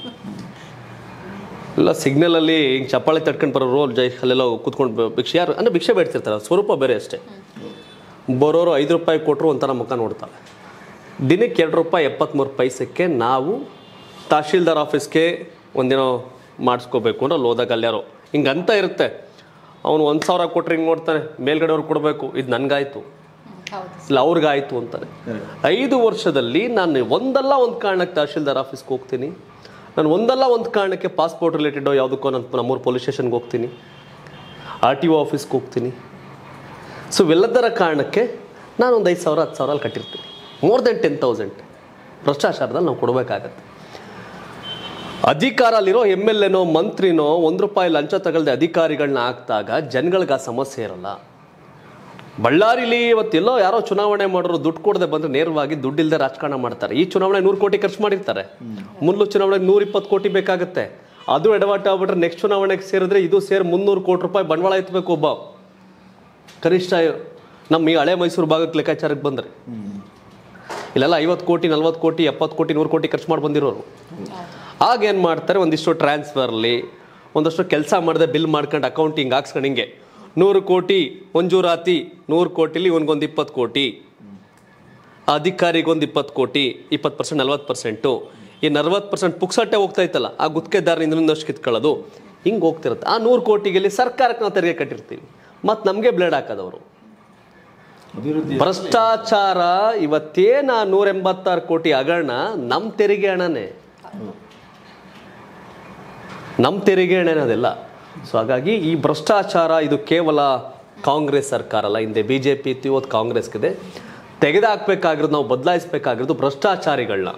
ಎಲ್ಲ ಸಿಗ್ನಲಲ್ಲಿ ಹಿಂಗೆ ಚಪ್ಪಾಳೆ ತಟ್ಕೊಂಡು ಬರೋರು ಜೈ ಅಲ್ಲೆಲ್ಲ ಕೂತ್ಕೊಂಡು ಭಿಕ್ಷೆ ಯಾರು ಅಂದರೆ ಭಿಕ್ಷೆ ಬೇಡ್ತಿರ್ತಾರೆ ಸ್ವರೂಪ ಬೇರೆ ಅಷ್ಟೇ ಬರೋರು ಐದು ರೂಪಾಯಿ ಕೊಟ್ಟರು ಒಂಥರ ಮುಖ ನೋಡ್ತಾರೆ ದಿನಕ್ಕೆ ಎರಡು ರೂಪಾಯಿ ಎಪ್ಪತ್ತ್ಮೂರು ಪೈಸಕ್ಕೆ ನಾವು ತಹಶೀಲ್ದಾರ್ ಆಫೀಸ್ಗೆ ಒಂದಿನೋ ಮಾಡಿಸ್ಕೋಬೇಕು ಅಂದ್ರೆ ಅಲ್ಲಿ ಹೋದಾಗ ಅಲ್ಯಾರೋ ಹಿಂಗೆ ಅಂತ ಇರುತ್ತೆ ಅವನು ಒಂದು ಸಾವಿರ ಕೊಟ್ಟರೆ ಹಿಂಗೆ ನೋಡ್ತಾನೆ ಮೇಲ್ಗಡೆ ಅವ್ರು ಕೊಡಬೇಕು ಇದು ನನಗಾಯ್ತು ಹೌದು ಇಲ್ಲ ಅವ್ರಿಗಾಯ್ತು ಅಂತಾರೆ ಐದು ವರ್ಷದಲ್ಲಿ ನಾನು ಒಂದಲ್ಲ ಒಂದು ಕಾರಣಕ್ಕೆ ತಹಶೀಲ್ದಾರ್ ಆಫೀಸ್ಗೆ ಹೋಗ್ತೀನಿ ನಾನು ಒಂದಲ್ಲ ಒಂದು ಕಾರಣಕ್ಕೆ ಪಾಸ್ಪೋರ್ಟ್ ರಿಲೇಟೆಡ್ ಯಾವುದಕ್ಕೋ ನಾನು ನಮ್ಮೂರು ಪೊಲೀಸ್ ಸ್ಟೇಷನ್ಗೆ ಹೋಗ್ತೀನಿ ಆರ್ ಟಿ ಒ ಆಫೀಸ್ಗೆ ಹೋಗ್ತೀನಿ ಸೊ ಇವೆಲ್ಲದರ ಕಾರಣಕ್ಕೆ ನಾನು ಒಂದು ಐದು ಸಾವಿರ ಹತ್ತು ಸಾವಿರ ಅಲ್ಲಿ ಕಟ್ಟಿರ್ತೀನಿ ಮೋರ್ ದೆನ್ ಟೆನ್ ತೌಸಂಡ್ ಭ್ರಷ್ಟಾಚಾರದಲ್ಲಿ ನಾವು ಕೊಡಬೇಕಾಗತ್ತೆ ಅಧಿಕಾರ ಅಲ್ಲಿರೋ ಎಮ್ ಎಲ್ ಎನೋ ಮಂತ್ರಿನೋ ಒಂದು ರೂಪಾಯಿ ಲಂಚ ತಗೊಳ್ದೆ ಅಧಿಕಾರಿಗಳನ್ನ ಹಾಕ್ದಾಗ ಜನಗಳಿಗೆ ಆ ಸಮಸ್ಯೆ ಇರಲ್ಲ ಬಳ್ಳಾರಿಲಿ ಇವತ್ತೆಲ್ಲೋ ಯಾರೋ ಚುನಾವಣೆ ಮಾಡೋರು ದುಡ್ಡು ಕೊಡದೆ ಬಂದ್ರೆ ನೇರವಾಗಿ ದುಡ್ಡಿಲ್ದೆ ರಾಜಕಾರಣ ಮಾಡ್ತಾರೆ ಈ ಚುನಾವಣೆ ನೂರು ಕೋಟಿ ಖರ್ಚು ಮಾಡಿರ್ತಾರೆ ಮುನ್ಲು ಚುನಾವಣೆಗೆ ನೂರ ಇಪ್ಪತ್ತು ಕೋಟಿ ಬೇಕಾಗುತ್ತೆ ಅದು ಎಡವಟ್ಟು ಆಗ್ಬಿಟ್ರೆ ನೆಕ್ಸ್ಟ್ ಚುನಾವಣೆಗೆ ಸೇರಿದ್ರೆ ಇದು ಸೇರಿ ಮುನ್ನೂರು ಕೋಟಿ ರೂಪಾಯಿ ಬಂಡವಾಳ ಎತ್ತಬೇಕು ಒಬ್ಬ ಕನಿಷ್ಠ ನಮ್ಮ ಈ ಹಳೆ ಮೈಸೂರು ಭಾಗಕ್ಕೆ ಲೆಕ್ಕಾಚಾರಕ್ಕೆ ಬಂದರೆ ಇಲ್ಲೆಲ್ಲ ಐವತ್ತು ಕೋಟಿ ನಲ್ವತ್ತು ಕೋಟಿ ಎಪ್ಪತ್ತು ಕೋಟಿ ನೂರು ಕೋಟಿ ಖರ್ಚು ಮಾಡಿ ಬಂದಿರೋರು ಆಗ ಏನು ಮಾಡ್ತಾರೆ ಒಂದಿಷ್ಟು ಟ್ರಾನ್ಸ್ಫರ್ಲಿ ಒಂದಷ್ಟು ಕೆಲಸ ಮಾಡದೆ ಬಿಲ್ ಮಾಡ್ಕೊಂಡು ಅಕೌಂಟಿಂಗ್ ಹಾಕ್ಸ್ಕೊಂಡು ಹಿಂಗೆ ನೂರು ಕೋಟಿ ಮಂಜೂರಾತಿ ನೂರು ಕೋಟಿಲಿ ಇವನಿಗೊಂದು ಇಪ್ಪತ್ತು ಕೋಟಿ ಆ ಅಧಿಕಾರಿಗೊಂದು ಇಪ್ಪತ್ತು ಕೋಟಿ ಇಪ್ಪತ್ತು ಪರ್ಸೆಂಟ್ ನಲ್ವತ್ತು ಪರ್ಸೆಂಟು ಈ ನಲ್ವತ್ತು ಪರ್ಸೆಂಟ್ ಪುಕ್ಸಟ್ಟೆ ಹೋಗ್ತಾ ಇತ್ತಲ್ಲ ಆ ಗುತ್ತಿಗೆದಾರರಿಂದ ಇನ್ನೊಂದಷ್ಟು ಕಿತ್ಕೊಳ್ಳೋದು ಹಿಂಗೆ ಹೋಗ್ತಿರುತ್ತೆ ಆ ನೂರು ಕೋಟಿಗೆಲ್ಲಿ ಸರ್ಕಾರಕ್ಕೆ ನಾವು ತೆರಿಗೆ ಕಟ್ಟಿರ್ತೀವಿ ಮತ್ತು ನಮಗೆ ಬ್ಲೇಡ್ ಹಾಕೋದವರು ಅಭಿವೃದ್ಧಿ ಭ್ರಷ್ಟಾಚಾರ ಇವತ್ತೇನ ನೂರ ಎಂಬತ್ತಾರು ಕೋಟಿ ಹಗರಣ ನಮ್ಮ ತೆರಿಗೆ ಹಣನೇ ನಮ್ಮ ತೆರಿಗೆ ಹಣನೇ ಅದೆಲ್ಲ ಸೊ ಹಾಗಾಗಿ ಈ ಭ್ರಷ್ಟಾಚಾರ ಇದು ಕೇವಲ ಕಾಂಗ್ರೆಸ್ ಸರ್ಕಾರ ಅಲ್ಲ ಹಿಂದೆ ಬಿ ಜೆ ಪಿ ಇತ್ತು ಇವತ್ತು ಕಾಂಗ್ರೆಸ್ಗಿದೆ ತೆಗೆದಾಕ್ಬೇಕಾಗಿರೋದು ನಾವು ಬದಲಾಯಿಸ್ಬೇಕಾಗಿರೋದು ಭ್ರಷ್ಟಾಚಾರಿಗಳನ್ನ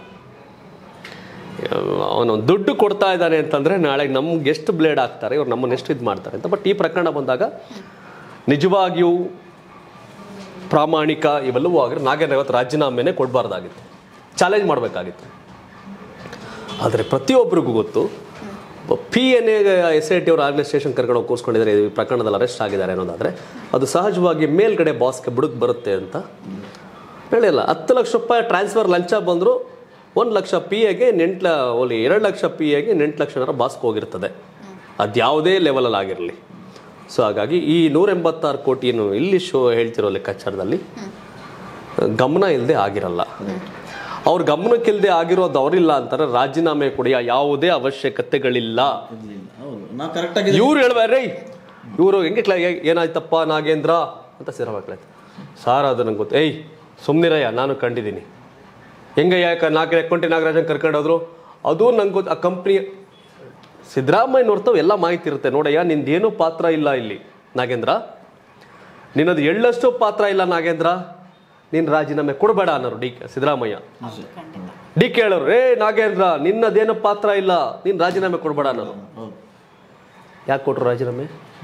ಅವನು ದುಡ್ಡು ಕೊಡ್ತಾ ಇದ್ದಾನೆ ಅಂತಂದ್ರೆ ನಾಳೆ ನಮ್ಗೆ ಎಷ್ಟು ಬ್ಲೇಡ್ ಆಗ್ತಾರೆ ಇವ್ರು ನಮ್ಮನ್ನ ಎಷ್ಟು ಇದು ಮಾಡ್ತಾರೆ ಅಂತ ಬಟ್ ಈ ಪ್ರಕರಣ ಬಂದಾಗ ನಿಜವಾಗಿಯೂ ಪ್ರಾಮಾಣಿಕ ಇವೆಲ್ಲವೂ ಆಗಿದ್ರೆ ನಾಗೇಂದ್ರ ಇವತ್ತು ರಾಜೀನಾಮೆನೇ ಕೊಡಬಾರ್ದಾಗಿತ್ತು ಚಾಲೆಂಜ್ ಮಾಡಬೇಕಾಗಿತ್ತು ಆದರೆ ಪ್ರತಿಯೊಬ್ಬರಿಗೂ ಗೊತ್ತು P N S I T ಅವರು ಆರ್ಗನೈಸೇಷನ್ ಕರ್ಕೊಂಡು ಹೋಗಿ ಕೂರಿಸ್ಕೊಂಡಿದ್ದಾರೆ ಈ ಪ್ರಕರಣದಲ್ಲಿ ಅರೆಸ್ಟ್ ಆಗಿದ್ದಾರೆ ಅನ್ನೋದಾದರೆ ಅದು ಸಹಜವಾಗಿ ಮೇಲ್ಗಡೆ ಬಾಸ್ಗೆ ಬುಡಕ್ ಬರುತ್ತೆ ಅಂತ ಹೇಳಿಲ್ಲ ಹತ್ತು ಲಕ್ಷ ರೂಪಾಯಿ ಟ್ರಾನ್ಸ್ಫರ್ ಲಂಚ ಬಂದರೂ ಒಂದು ಲಕ್ಷ ಪಿ ಎಗೆ ನೆಂಟ್ಲ ಓಲಿ ಎರಡು ಲಕ್ಷ ಪಿ ಎಗೆ ಎಂಟು ಲಕ್ಷನಾರ ಬಾಸ್ಗೆ ಹೋಗಿರ್ತದೆ ಅದು ಯಾವುದೇ ಲೆವೆಲಲ್ಲಿ ಆಗಿರಲಿ ಸೊ ಹಾಗಾಗಿ ಈ ನೂರ ಎಂಬತ್ತಾರು ಕೋಟಿಯನ್ನು ಇಲ್ಲಿ ಶೋ ಹೇಳ್ತಿರೋ ಲೆಕ್ಕಾಚಾರದಲ್ಲಿ ಗಮನ ಇಲ್ಲದೆ ಆಗಿರಲ್ಲ ಅವ್ರ ಗಮನಕ್ಕಿಲ್ಲದೆ ಆಗಿರೋದು ಅವರಿಲ್ಲ ಅಂತಾರೆ ರಾಜೀನಾಮೆ ಕೊಡಿ ಯಾವುದೇ ಅವಶ್ಯಕತೆಗಳಿಲ್ಲ ಹೌದು ನಾವು ಕರೆಕ್ಟಾಗಿ ಇವ್ರು ಹೇಳ್ಬಾರ್ರಿ ಇವರು ಹೆಂಗೆ ಕ್ಲಾ ಏ- ಏನಾಯ್ತಪ್ಪ ನಾಗೇಂದ್ರ ಅಂತ ಸಿರವಾಗ್ಲಾಯ್ತು ಸಾರ್ ಅದು ನಂಗೆ ಗೊತ್ತು ಏಯ್ ಸುಮ್ಮನಿರಯ್ಯ ನಾನು ಕಂಡಿದ್ದೀನಿ ಹೆಂಗೆ ಯಾಕೆ ನಾಲ್ಕು ಅಕೌಂಟಿ ನಾಗರಾಜನ್ ಕರ್ಕೊಂಡೋದ್ರು ಅದು ನಂಗೆ ಗೊತ್ತು ಆ ಕಂಪ್ನಿ ಸಿದ್ದರಾಮಯ್ಯ ಹೊರ್ತಾವ್ ಎಲ್ಲ ಮಾಹಿತಿ ಇರುತ್ತೆ ನೋಡಯ್ಯ ನಿಂದೇನು ಪಾತ್ರ ಇಲ್ಲ ಇಲ್ಲಿ ನಾಗೇಂದ್ರ ನಿನ್ನದು ಎಳ್ಳಷ್ಟು ಪಾತ್ರ ಇಲ್ಲ ನಾಗೇಂದ್ರ ನೀನು ರಾಜೀನಾಮೆ ಕೊಡಬೇಡ ಅನ್ನೋರು ಡಿ ಸಿದ್ದರಾಮಯ್ಯ ಡಿ ಕೆ ಹೇಳೋರು ಏ ನಾಗೇಂದ್ರ ನಿನ್ನದೇನು ಪಾತ್ರ ಇಲ್ಲ ನೀನು ರಾಜೀನಾಮೆ ಕೊಡಬೇಡ ಅನ್ನೋರು ಹೌದು ಯಾಕೆ ಕೊಟ್ರು ರಾಜೀನಾಮೆ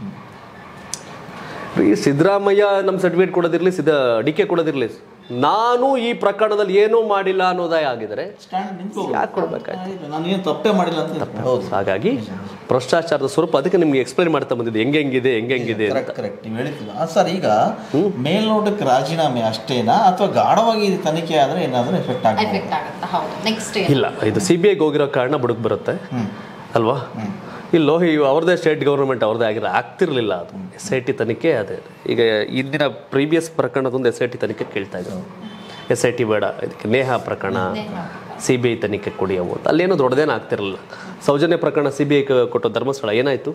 ಈ ಸಿದ್ದರಾಮಯ್ಯ ನಮ್ಮ ಸರ್ಟಿಫಿಕೇಟ್ ಕೊಡೋದಿರ್ಲಿ ಸಿದ್ದ ಡಿ ಕೆ ಕೊಡೋದಿರ್ಲಿ ನಾನು ಈ ಪ್ರಕರಣದಲ್ಲಿ ಏನೂ ಮಾಡಿಲ್ಲ ಅನ್ನೋದೇ ಆಗಿದ್ರೆ ಸ್ಟ್ಯಾಂಡ್ ನಿಂತ್ಕೋ ಯಾಕೆ ಕೊಡ್ಬೇಕಾಯ್ತು ನಾನು ಏನು ತಪ್ಪೇ ಮಾಡಿಲ್ಲ ಅಂತ ಹೌದು ಹಾಗಾಗಿ ಭ್ರಷ್ಟಾಚಾರದ ಸ್ವರೂಪ ಅದಕ್ಕೆ ನಿಮ್ಗೆ ಎಕ್ಸ್ಪ್ಲೈನ್ ಮಾಡ್ತಾ ಬಂದಿದ್ದು ಹೆಂಗೆ ಹೆಂಗಿದೆ ಹೆಂಗೆ ಹೆಂಗಿದೆ ಅಂತ ಕರೆಕ್ಟ್ ಕರೆಕ್ಟ್ ನೀವು ಹೇಳಿದ್ದಿಲ್ಲ ಸರ್ ಈಗ ಮೇಲ್ನೋಟಕ್ಕೆ ರಾಜೀನಾಮೆ ಅಷ್ಟೇನಾ ಅಥವಾ ಗಾಢವಾಗಿ ಇದು ತನಿಖೆ ಆದ್ರೆ ಏನಾದರೂ ಎಫೆಕ್ಟ್ ಆಗುತ್ತೆ ಎಫೆಕ್ಟ್ ಆಗುತ್ತೆ ಹೌದು ನೆಕ್ಸ್ಟ್ ಇಲ್ಲ ಇದು ಸಿ ಬಿ ಐಗೆ ಹೋಗಿರೋ ಕಾರಣ ಬುಡಕ್ ಬರುತ್ತೆ ಅಲ್ವಾ ಇಲ್ಲೋ ಈ ಅವ್ರದ್ದೇ ಸ್ಟೇಟ್ ಗೌರ್ಮೆಂಟ್ ಅವ್ರದ್ದೇ ಆಗಿರೋ ಆಗ್ತಿರ್ಲಿಲ್ಲ ಅದು ಎಸ್ ಐ ಟಿ ತನಿಖೆ ಅದೇ ಈಗ ಇಂದಿನ ಪ್ರೀವಿಯಸ್ ಪ್ರಕರಣದೊಂದು ಎಸ್ ಐ ಟಿ ತನಿಖೆ ಕೇಳ್ತಾ ಇದ್ರು ಎಸ್ ಐ ಟಿ ಬೇಡ ಇದಕ್ಕೆ ನೇಹ ಪ್ರಕರಣ ಸಿ ಬಿ ಐ ತನಿಖೆ ಕೊಡಿ ಅವು ಅಂತ ಅಲ್ಲೇನೋ ದೊಡ್ಡದೇನು ಆಗ್ತಿರಲಿಲ್ಲ ಸೌಜನ್ಯ ಪ್ರಕರಣ ಸಿ ಬಿ ಐ ಕೊಟ್ಟೋ ಧರ್ಮಸ್ಥಳ ಏನಾಯಿತು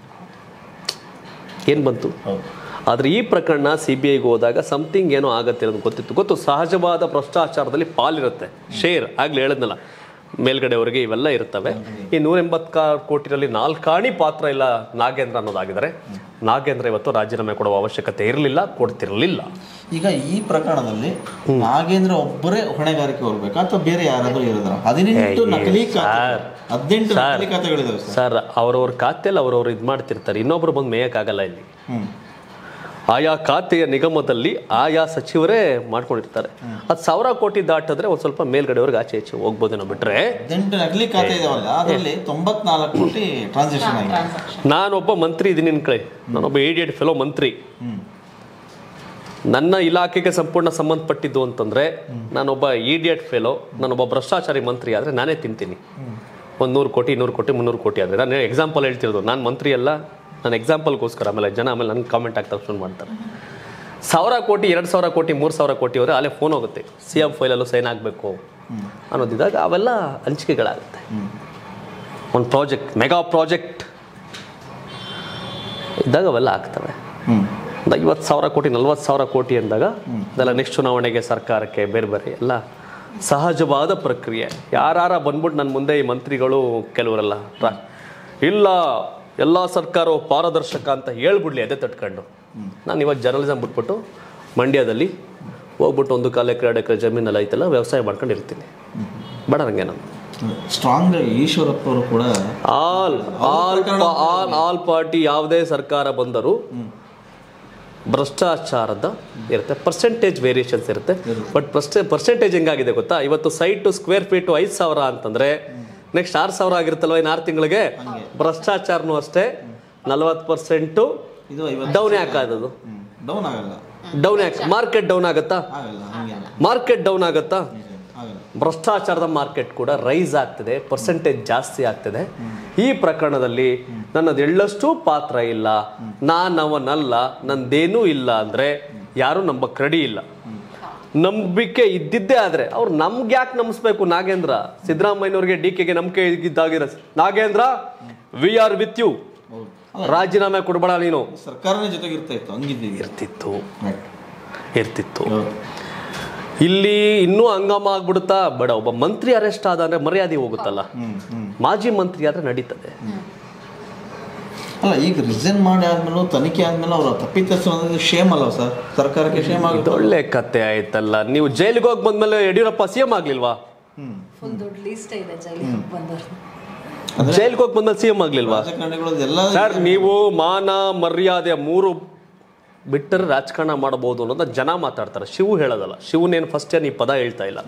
ಏನು ಬಂತು ಹೌದು ಆದರೆ ಈ ಪ್ರಕರಣ ಸಿ ಬಿ ಐಗೆ ಹೋದಾಗ ಸಮಥಿಂಗ್ ಏನೋ ಆಗತ್ತೆ ಅನ್ನೋದು ಗೊತ್ತಿತ್ತು ಗೊತ್ತು ಸಹಜವಾದ ಭ್ರಷ್ಟಾಚಾರದಲ್ಲಿ ಪಾಲಿರುತ್ತೆ ಶೇರ್ ಆಗ್ಲೇ ಹೇಳಿದ್ನಲ್ಲ ಮೇಲ್ಗಡೆವರೆಗೆ ಇವೆಲ್ಲ ಇರ್ತವೆ ಈ ನೂರ ಎಂಬತ್ತಾರು ಕೋಟಿನಲ್ಲಿ ನಾಲ್ಕಾಣಿ ಪಾತ್ರ ಇಲ್ಲ ನಾಗೇಂದ್ರ ಅನ್ನೋದಾಗಿದ್ದಾರೆ ನಾಗೇಂದ್ರ ಇವತ್ತು ರಾಜೀನಾಮೆ ಕೊಡುವ ಅವಶ್ಯಕತೆ ಇರಲಿಲ್ಲ ಕೊಡ್ತಿರಲಿಲ್ಲ ಈಗ ಈ ಪ್ರಕರಣದಲ್ಲಿ ನಾಗೇಂದ್ರ ಒಬ್ಬರೇ ಹೊಣೆಗಾರಿಕೆ ಹೊರಬೇಕಾ ಅಥವಾ ಬೇರೆ ಯಾರಾದರೂ ಇರೋದ್ರ ಹದಿನೆಂಟು ನಕಲಿ ಖಾತೆ ಹದಿನೆಂಟು ನಕಲಿ ಖಾತೆಗಳಿದಾವೆ ಸರ್ ಸರ್ ಅವ್ರವ್ರ ಖಾತೆಯಲ್ಲಿ ಅವ್ರವ್ರು ಇದು ಮಾಡ್ತಿರ್ತಾರೆ ಇನ್ನೊಬ್ರು ಬಂದು ಮೇಯಕ್ಕಾಗಲ್ಲ ಇಲ್ಲಿ ಹ್ಮ್ ಆಯಾ ಖಾತೆಯ ನಿಗಮದಲ್ಲಿ ಆಯಾ ಸಚಿವರೇ ಮಾಡ್ಕೊಂಡಿರ್ತಾರೆ ಅದು ಸಾವಿರ ಕೋಟಿ ದಾಟಿದ್ರೆ ಒಂದು ಸ್ವಲ್ಪ ಮೇಲ್ಗಡೆವರೆಗೆ ಆಚೆ ಈಚೆ ಹೋಗ್ಬೋದೇನೋ ಬಿಟ್ರೆ ಹದಿನೆಂಟು ನಕಲಿ ಖಾತೆ ಇದಾವಲ್ಲ ಅದರಲ್ಲಿ ತೊಂಬತ್ನಾಲ್ಕು ಕೋಟಿ ಟ್ರಾನ್ಸಾಕ್ಷನ್ ಆಗಿದೆ ನಾನೊಬ್ಬ ಮಂತ್ರಿ ಇದ್ದೀನಿ ಅನ್ಕೊಳ್ಳಿ ನಾನೊಬ್ಬ ಏಡಿಯಟ್ ಫೆಲೋ ಮಂತ್ರಿ ಹ್ಮ್ ನನ್ನ ಇಲಾಖೆಗೆ ಸಂಪೂರ್ಣ ಸಂಬಂಧಪಟ್ಟಿದ್ದು ಅಂತಂದ್ರೆ ನಾನೊಬ್ಬ ಇಡಿಯಟ್ ಫೆಲೋ ನಾನೊಬ್ಬ ಭ್ರಷ್ಟಾಚಾರಿ ಮಂತ್ರಿ ಆದರೆ ನಾನೇ ತಿಂತೀನಿ ಒಂದು ನೂರು ಕೋಟಿ ಇನ್ನೂರು ಕೋಟಿ ಮುನ್ನೂರು ಕೋಟಿ ಆದರೆ ನಾನು ಎಕ್ಸಾಂಪಲ್ ಹೇಳ್ತಿರೋದು ನಾನು ಮಂತ್ರಿ ಅಲ್ಲ ನಾನು ಎಕ್ಸಾಂಪಲ್ಗೋಸ್ಕರ ಆಮೇಲೆ ಜನ ಆಮೇಲೆ ನನಗೆ ಕಾಮೆಂಟ್ ಆಗ್ತಾ ಶುರು ಮಾಡ್ತಾರೆ ಸಾವಿರ ಕೋಟಿ ಎರಡು ಸಾವಿರ ಕೋಟಿ ಮೂರು ಸಾವಿರ ಕೋಟಿ ಅವರೇ ಅಲ್ಲೇ ಫೋನ್ ಹೋಗುತ್ತೆ ಸಿ ಎಂ ಫೈಲಲ್ಲೂ ಸೈನ್ ಆಗಬೇಕು ಅನ್ನೋದಿದ್ದಾಗ ಅವೆಲ್ಲ ಹಂಚಿಕೆಗಳಾಗುತ್ತೆ ಹ್ಮ್ ಒಂದು ಪ್ರಾಜೆಕ್ಟ್ ಮೆಗಾ ಪ್ರಾಜೆಕ್ಟ್ ಇದ್ದಾಗ ಅವೆಲ್ಲ ಆಗ್ತವೆ ಹ್ಮ್ ಒಂದು ಐವತ್ತು ಸಾವಿರ ಕೋಟಿ ನಲ್ವತ್ತು ಸಾವಿರ ಕೋಟಿ ಅಂದಾಗ ಅದೆಲ್ಲ ನೆಕ್ಸ್ಟ್ ಚುನಾವಣೆಗೆ ಸರ್ಕಾರಕ್ಕೆ ಬೇರೆ ಬೇರೆ ಎಲ್ಲ ಸಹಜವಾದ ಪ್ರಕ್ರಿಯೆ ಯಾರ ಬಂದ್ಬಿಟ್ಟು ನನ್ನ ಮುಂದೆ ಈ ಮಂತ್ರಿಗಳು ಕೆಲವರೆಲ್ಲ ರಾ- ಇಲ್ಲ ಎಲ್ಲ ಸರ್ಕಾರವು ಪಾರದರ್ಶಕ ಅಂತ ಹೇಳ್ಬಿಡ್ಲಿ ಅದೇ ತಟ್ಕೊಂಡು ನಾನು ಇವಾಗ ಜರ್ನಲಿಸಮ್ ಬಿಟ್ಬಿಟ್ಟು ಮಂಡ್ಯದಲ್ಲಿ ಹೋಗ್ಬಿಟ್ಟು ಒಂದು ಕಾಲ ಎಕರೆ ಎರಡು ಎಕರೆ ಜಮೀನೆಲ್ಲ ಐತಲ್ಲ ವ್ಯವಸಾಯ ಮಾಡ್ಕೊಂಡು ಇರ್ತೀನಿ ಬೇಡ ನನಗೆ ನಾನು ಸ್ಟ್ರಾಂಗ್ ಈಶ್ವರಪ್ಪ ಅವರು ಕೂಡ ಆಲ್ ಆಲ್ ಪಾ- ಆಲ್ ಆಲ್ ಪಾರ್ಟಿ ಯಾವುದೇ ಸರ್ಕಾರ ಬಂದರೂ ಭ್ರಷ್ಟಾಚಾರದ ಇರುತ್ತೆ ಪರ್ಸೆಂಟೇಜ್ ವೇರಿಯೇಷನ್ಸ್ ಇರುತ್ತೆ ಬಟ್ ಪರ್ಸೆ ಪರ್ಸೆಂಟೇಜ್ ಹೆಂಗಾಗಿದೆ ಗೊತ್ತಾ ಇವತ್ತು ಸೈಟು ಸ್ಕ್ವೇರ್ ಫೀಟು ಐದು ಸಾವಿರ ಅಂತಂದ್ರೆ ನೆಕ್ಸ್ಟ್ ಆರು ಸಾವಿರ ಆಗಿರುತ್ತಲ್ವ ಇನ್ನು ಆರು ತಿಂಗಳಿಗೆ ಭ್ರಷ್ಟಾಚಾರನೂ ಅಷ್ಟೇ ನಲವತ್ತು ಪರ್ಸೆಂಟು ಇದು ಐವತ್ತು ಡೌನ್ ಯಾಕೆ ಆಗೋದು ಡೌನ್ ಆಗಲ್ಲ ಡೌನ್ ಯಾಕೆ ಮಾರ್ಕೆಟ್ ಡೌನ್ ಆಗುತ್ತಾ ಆಗಲ್ಲ ಹಂಗೇನ ಮಾರ್ಕೆಟ್ ಡೌನ್ ಆಗುತ್ತಾ ಆಗಲ್ಲ ಭ್ರಷ್ಟಾಚಾರದ ಮಾರ್ಕೆಟ್ ಕೂಡ ರೈಸ್ ಆಗ್ತಿದೆ ಪರ್ಸೆಂಟೇಜ್ ಜಾಸ್ತಿ ಆಗ್ತಿದೆ ಈ ಪ್ರಕರಣದಲ್ಲಿ ನನ್ನದು ಎಳ್ಳಷ್ಟು ಪಾತ್ರ ಇಲ್ಲ ನಾನವನಲ್ಲ ನಂದೇನೂ ಇಲ್ಲ ಅಂದ್ರೆ ಯಾರು ನಂಬಕ್ ರೆಡಿ ಇಲ್ಲ ನಂಬಿಕೆ ಇದ್ದಿದ್ದೇ ಆದ್ರೆ ಅವ್ರು ನಮ್ಗೆ ಯಾಕೆ ನಂಬಿಸ್ಬೇಕು ನಾಗೇಂದ್ರ ಸಿದ್ದರಾಮಯ್ಯನವ್ರಿಗೆ ಡಿ ಕೆಗೆ ನಂಬಿಕೆ ಇದ್ದಾಗಿರ Nagendra we are with you ಹೌದು ರಾಜೀನಾಮೆ ಕೊಡ್ಬೇಡ ನೀನು ಸರ್ಕಾರನೇ ಜೊತೆಗೆ ಇರ್ತಾ ಇತ್ತು ಹಂಗಿದ್ದೀವಿ ಇರ್ತಿತ್ತು Right. ಇರ್ತಿತ್ತು ಹೌದು. ಇಲ್ಲಿ ಇನ್ನೂ ಹಂಗಮ ಆಗ್ಬಿಡುತ್ತಾ ಬೇಡ ಒಬ್ಬ ಮಂತ್ರಿ ಅರೆಸ್ಟ್ ಆದ ಅಂದ್ರೆ ಮರ್ಯಾದೆ ಹೋಗುತ್ತಲ್ಲ ಹ್ಮ್ ಹ್ಮ್ ಮಾಜಿ ಮಂತ್ರಿ ಆದ್ರೆ ನಡೀತದೆ ಅಲ್ಲ ಈಗ ರಿಸೈನ್ ಮಾಡಿ ಆದ್ಮೇಲೂ ತನಿಖೆ ಆದ್ಮೇಲೆ ಅವ್ರ ತಪ್ಪಿತಸ್ಥ ಅನ್ನೋದು ಶೇಮ್ ಅಲ್ವ ಸರ್ ಸರ್ಕಾರಕ್ಕೆ ಶೇಮ್ ಆಗುತ್ತೆ ಒಳ್ಳೆ ಕತೆ ಆಯ್ತಲ್ಲ ನೀವು ಜೈಲಿಗೆ ಹೋಗಿ ಬಂದ್ಮೇಲೆ ಯಡಿಯೂರಪ್ಪ ಸಿ ಎಂ ಆಗ್ಲಿಲ್ವಾ ಹ್ಮ್ ಫುಲ್ ದೊಡ್ಡ ಲಿಸ್ಟ್ ಇದೆ ಜೈಲಿಗೆ ಬಂದವರು ಅಂದ್ರೆ ಜೈಲಿಗೆ ಹೋಗಿ ಬಂದ್ಮೇಲೆ ಸಿ ಎಂ ಆಗ್ಲಿಲ್ವಾ ರಾಜಕಾರಣಿಗಳದ್ದು ಎಲ್ಲ ಸರ್ ನೀವು ಮಾನ ಮರ್ಯಾದೆ ಮೂರು ಬಿಟ್ಟರೆ ರಾಜಕಾರಣ ಮಾಡಬಹುದು ಅನ್ನೋದ ಜನ ಮಾತಾಡ್ತಾರೆ ಶಿವು ಹೇಳೋದಲ್ಲ ಶಿವನೇನು ಫಸ್ಟ್ ಏನು ಈ ಪದ ಹೇಳ್ತಾ ಇಲ್ಲ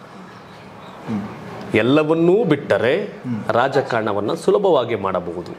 ಎಲ್ಲವನ್ನೂ ಬಿಟ್ಟರೆ ರಾಜಕಾರಣವನ್ನ ಸುಲಭವಾಗಿ ಮಾಡಬಹುದು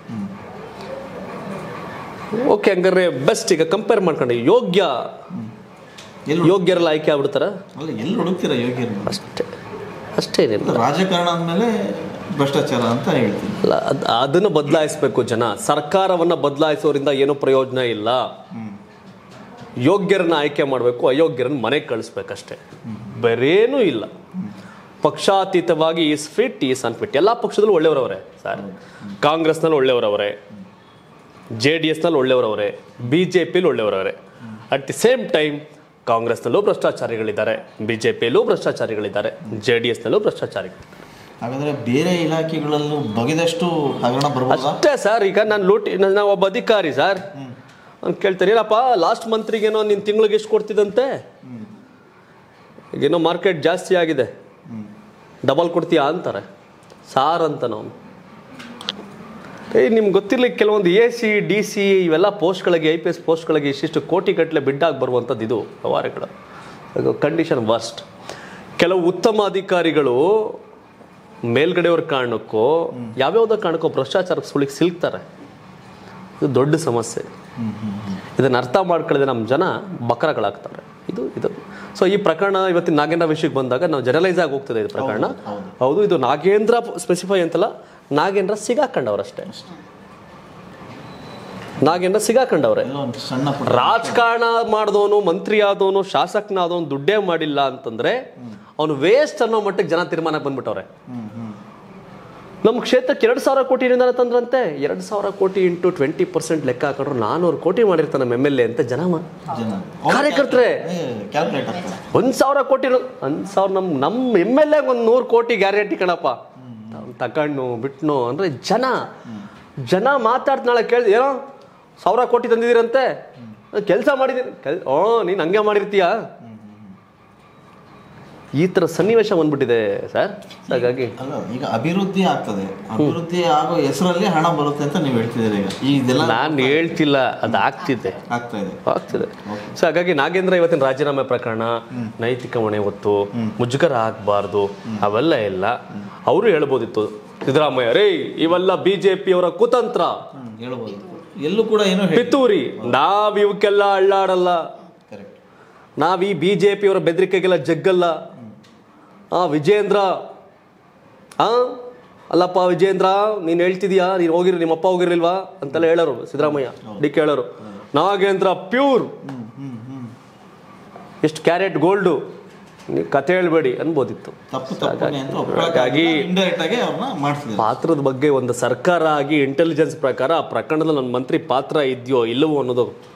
ಓಕೆ ಹಂಗಾರೆ ಬೆಸ್ಟ್ ಈಗ ಕಂಪೇರ್ ಮಾಡ್ಕೊಂಡು ಯೋಗ್ಯ ಎಲ್ಲಿ ಯೋಗ್ಯರೆಲ್ಲ ಆಯ್ಕೆ ಆಗ್ಬಿಡ್ತಾರ ಅಲ್ಲ ಎಲ್ಲಿ ಹುಡುಕ್ತೀರಾ ಯೋಗ್ಯರನ್ನ ಅಷ್ಟೇ ಅಷ್ಟೇನಿಲ್ಲ ರಾಜಕಾರಣ ಅಂದಮೇಲೆ ಭ್ರಷ್ಟಾಚಾರ ಅಂತ ಹೇಳ್ತೀನಿ ಅಲ್ಲ ಅದ್- ಅದನ್ನು ಬದಲಾಯಿಸಬೇಕು ಜನ ಸರ್ಕಾರವನ್ನ ಬದಲಾಯಿಸೋದ್ರಿಂದ ಏನೂ ಪ್ರಯೋಜನ ಇಲ್ಲ ಯೋಗ್ಯರನ್ನ ಆಯ್ಕೆ ಮಾಡಬೇಕು ಅಯೋಗ್ಯರನ್ನ ಮನೆಗೆ ಕಳಿಸ್ಬೇಕಷ್ಟೇ ಬೇರೇನೂ ಇಲ್ಲ ಪಕ್ಷಾತೀತವಾಗಿ ಈಸ್ ಫಿಟ್ ಈಸ್ ಅನ್ಫಿಟ್ ಎಲ್ಲ ಪಕ್ಷದಲ್ಲೂ ಒಳ್ಳೆಯವರವರೇ ಸರ್ ಕಾಂಗ್ರೆಸ್ನಲ್ಲಿ ಒಳ್ಳೆಯವರವರೇ ಜೆ ಡಿ ಎಸ್ನಲ್ಲಿ ಒಳ್ಳೆಯವರವರೇ ಬಿ ಜೆ ಪಿಲಿ ಒಳ್ಳೆಯವರವರೇ ಅಟ್ ದಿ ಸೇಮ್ ಟೈಮ್ ಕಾಂಗ್ರೆಸ್ನಲ್ಲೂ ಭ್ರಷ್ಟಾಚಾರಿಗಳಿದ್ದಾರೆ ಬಿ ಜೆ ಪಿಯಲ್ಲೂ ಭ್ರಷ್ಟಾಚಾರಿಗಳಿದ್ದಾರೆ ಜೆ ಡಿ ಎಸ್ನಲ್ಲೂ ಭ್ರಷ್ಟಾಚಾರಿಗಳಿದ್ದಾರೆ ಹಾಗಾದ್ರೆ ಬೇರೆ ಇಲಾಖೆಗಳಲ್ಲೂ ಬಗೆದಷ್ಟು ಹಗರಣ ಬರ್ಬೋದಾ ಅಷ್ಟೇ ಸರ್ ಈಗ ನಾನು ಲೂಟಿ ನಾನು ಒಬ್ಬ ಅಧಿಕಾರಿ ಸರ್ ನಾನು ಕೇಳ್ತೇನೆ ಏನಪ್ಪ ಲಾಸ್ಟ್ ಮಂತ್ರಿಗೇನೋ ನಿನ್ನ ತಿಂಗಳಿಗೆ ಎಷ್ಟು ಕೊಡ್ತಿದಂತೆ ಈಗೇನೋ ಮಾರ್ಕೆಟ್ ಜಾಸ್ತಿ ಆಗಿದೆ ಡಬಲ್ ಕೊಡ್ತೀಯಾ ಅಂತಾರೆ ಸಾರ್ ಅಂತ ನಾವು ಏ ನಿಮ್ಗೆ ಗೊತ್ತಿರ್ಲಿಕ್ಕೆ ಕೆಲವೊಂದು ಎ ಸಿ ಡಿ ಸಿ ಇವೆಲ್ಲ ಪೋಸ್ಟ್ಗಳಿಗೆ ಐ ಪಿ ಎಸ್ ಪೋಸ್ಟ್ಗಳಿಗೆ ಇಷ್ಟಿಷ್ಟು ಕೋಟಿ ಗಟ್ಟಲೆ ಬಿಡ್ಡಾಗಿ ಬರುವಂಥದ್ದು ಇದು ವ್ಯವಹಾರಗಳು ಕಂಡೀಷನ್ ವರ್ಸ್ಟ್ ಕೆಲವು ಉತ್ತಮ ಅಧಿಕಾರಿಗಳು ಮೇಲ್ಗಡೆಯವ್ರ ಕಾರಣಕ್ಕೋ ಯಾವ್ಯಾವುದೋ ಕಾರಣಕ್ಕೋ ಭ್ರಷ್ಟಾಚಾರ ಸುಳಿಗೆ ಸಿಲ್ಕ್ತಾರೆ ಇದು ದೊಡ್ಡ ಸಮಸ್ಯೆ ಇದನ್ನ ಅರ್ಥ ಮಾಡ್ಕೊಳ್ಳದೆ ನಮ್ಮ ಜನ ಬಕರಗಳಾಗ್ತಾರೆ ಇದು ಇದು ಸೊ ಈ ಪ್ರಕರಣ ಇವತ್ತಿನ ನಾಗೇಂದ್ರ ವಿಷಯಕ್ಕೆ ಬಂದಾಗ ನಾವು ಜನರಲೈಸ್ ಆಗಿ ಹೋಗ್ತದೆ ಇದು ಪ್ರಕರಣ ಹೌದು ಇದು ನಾಗೇಂದ್ರ ಸ್ಪೆಸಿಫೈ ಅಂತಲ್ಲ ನಾಗೇಂದ್ರ ಸಿಗಾಕೊಂಡವ್ರಷ್ಟೇ ನಾಗೇಂದ್ರ ಸಿಗಾಕೊಂಡವ್ರೆ ಎಲ್ಲೋ ಒಂದು ಸಣ್ಣ ಪುಟ್ಟ ರಾಜಕಾರಣ ಮಾಡಿದವನು ಮಂತ್ರಿ ಆದವನು ಶಾಸಕನಾದವನು ದುಡ್ಡೇ ಮಾಡಿಲ್ಲ ಅಂತಂದ್ರೆ ಅವನು ವೇಸ್ಟ್ ಅನ್ನೋ ಮಟ್ಟಿಗೆ ಜನ ತೀರ್ಮಾನ ಬಂದ್ಬಿಟ್ಟವ್ರೆ ಹ್ಮ್ ಹ್ಮ್ ನಮ್ಮ ಕ್ಷೇತ್ರಕ್ಕೆ ಎರಡು ಸಾವಿರ ಕೋಟಿ ಅನುದಾನ ತಂದ್ರಂತೆ ಎರಡು ಸಾವಿರ ಕೋಟಿ ಇಂಟು ಟ್ವೆಂಟಿ ಪರ್ಸೆಂಟ್ ಲೆಕ್ಕ ಹಾಕೊಂಡ್ರು ನಾನೂರು ಕೋಟಿ ಮಾಡಿರ್ತಾನೆ ನಮ್ಮ ಎಮ್ ಎಲ್ ಎ ಅಂತ ಜನ ಮಾ- ಜನ ಕಾರ್ಯಕರ್ತರೇ ಕ್ಯಾಲ್ಕುಲೇಟ್ ಆಗ್ತಾರೆ ಒಂದ್ ಸಾವಿರ ಕೋಟಿ ಒಂದ್ ಸಾವಿರ ನಮ್ ನಮ್ಮ ಎಮ್ ಎಲ್ ಎ ಒಂದು ನೂರು ಕೋಟಿ ಗ್ಯಾರಂಟಿ ಕಣಪ್ಪ ಅವ್ನ್ ತಕಣ್ಣು ಬಿಟ್ನು ಅಂದ್ರೆ ಜನ ಜನ ಮಾತಾಡ್ತ ನಾಳೆ ಕೇಳಿ ಏನೋ ಸಾವಿರ ಕೋಟಿ ತಂದಿದ್ದೀರಂತೆ ಕೆಲಸ ಮಾಡಿದೀನಿ ಕೆಲ್ ಓ ನೀನು ಹಂಗೆ ಮಾಡಿರ್ತೀಯ ಈ ಥರ ಸನ್ನಿವೇಶ ಬಂದ್ಬಿಟ್ಟಿದೆ ಸರ್ ಹಾಗಾಗಿ ಅಲ್ಲ ಈಗ ಅಭಿವೃದ್ಧಿ ಆಗ್ತದೆ ಅಭಿವೃದ್ಧಿ ಆಗೋ ಹೆಸರಲ್ಲಿ ಹಣ ಬರುತ್ತೆ ಅಂತ ನೀವು ಹೇಳ್ತಿದ್ದೀರಿ ಈಗ ಈ ಇದೆಲ್ಲ ನಾನು ಹೇಳ್ತಿಲ್ಲ ಅದು ಆಗ್ತಿದೆ ಆಗ್ತಾ ಇದೆ ಆಗ್ತಿದೆ ಸೊ ಹಾಗಾಗಿ ನಾಗೇಂದ್ರ ಇವತ್ತಿನ ರಾಜೀನಾಮೆ ಪ್ರಕರಣ ನೈತಿಕ ಹೊಣೆ ಹೊತ್ತು ಮುಜುಗರ ಆಗಬಾರ್ದು ಅವೆಲ್ಲ ಇಲ್ಲ ಅವರು ಹೇಳ್ಬೋದಿತ್ತು ಸಿದ್ದರಾಮಯ್ಯ ರೇ ಇವೆಲ್ಲ ಬಿಜೆಪಿ ಅವರ ಕುತಂತ್ರ ಹ್ಮ್, ಹೇಳ್ಬೋದು ಎಲ್ಲೂ ಕೂಡ ಏನೋ ಹೇಳಿ ಪಿತೂರಿ ನಾವ್ ಇವಕ್ಕೆಲ್ಲ ಅಳ್ಳಾಡಲ್ಲ ಕರೆಕ್ಟ್ ನಾವ್ ಈ ಬಿಜೆಪಿ ಅವರ ಬೆದರಿಕೆಗೆಲ್ಲ ಜಗ್ಗಲ್ಲ ಆ ವಿಜೇಂದ್ರ ಆ ಅಲ್ಲಪ್ಪ ವಿಜೇಂದ್ರ ನೀನ್ ಹೇಳ್ತಿದ್ಯಾ ನೀನ್ ಹೋಗಿರಿ ನಿಮ್ಮಪ್ಪ ಹೋಗಿರ್ಲಿಲ್ವಾ ಅಂತೆಲ್ಲ ಹೇಳೋರು ಸಿದ್ದರಾಮಯ್ಯ ಡಿ ಕೆ ಹೇಳೋರು ನಾಗೇಂದ್ರ ಪ್ಯೂರ್ ಹ್ಮ್ ಹ್ಮ್ ಹ್ಮ್ ಎಷ್ಟು ಕ್ಯಾರೆಟ್ ಗೋಲ್ಡು ನೀವು ಕತೆ ಹೇಳ್ಬೇಡಿ ಅನ್ಬೋದಿತ್ತು ತಪ್ಪು ತಪ್ಪನೆ ಅಂತ ಹಾಗಾಗಿ ಇಂಡೈರೆಕ್ಟ್ ಆಗಿ ಅವ್ರನ್ನ ಮಾಡ್ತಿದ್ದಾರೆ ಪಾತ್ರದ ಬಗ್ಗೆ ಒಂದು ಸರ್ಕಾರ ಆಗಿ ಇಂಟೆಲಿಜೆನ್ಸ್ ಪ್ರಕಾರ ಆ ಪ್ರಕರಣದಲ್ಲಿ ನನ್ನ ಮಂತ್ರಿ ಪಾತ್ರ ಇದೆಯೋ ಇಲ್ಲವೋ ಅನ್ನೋದು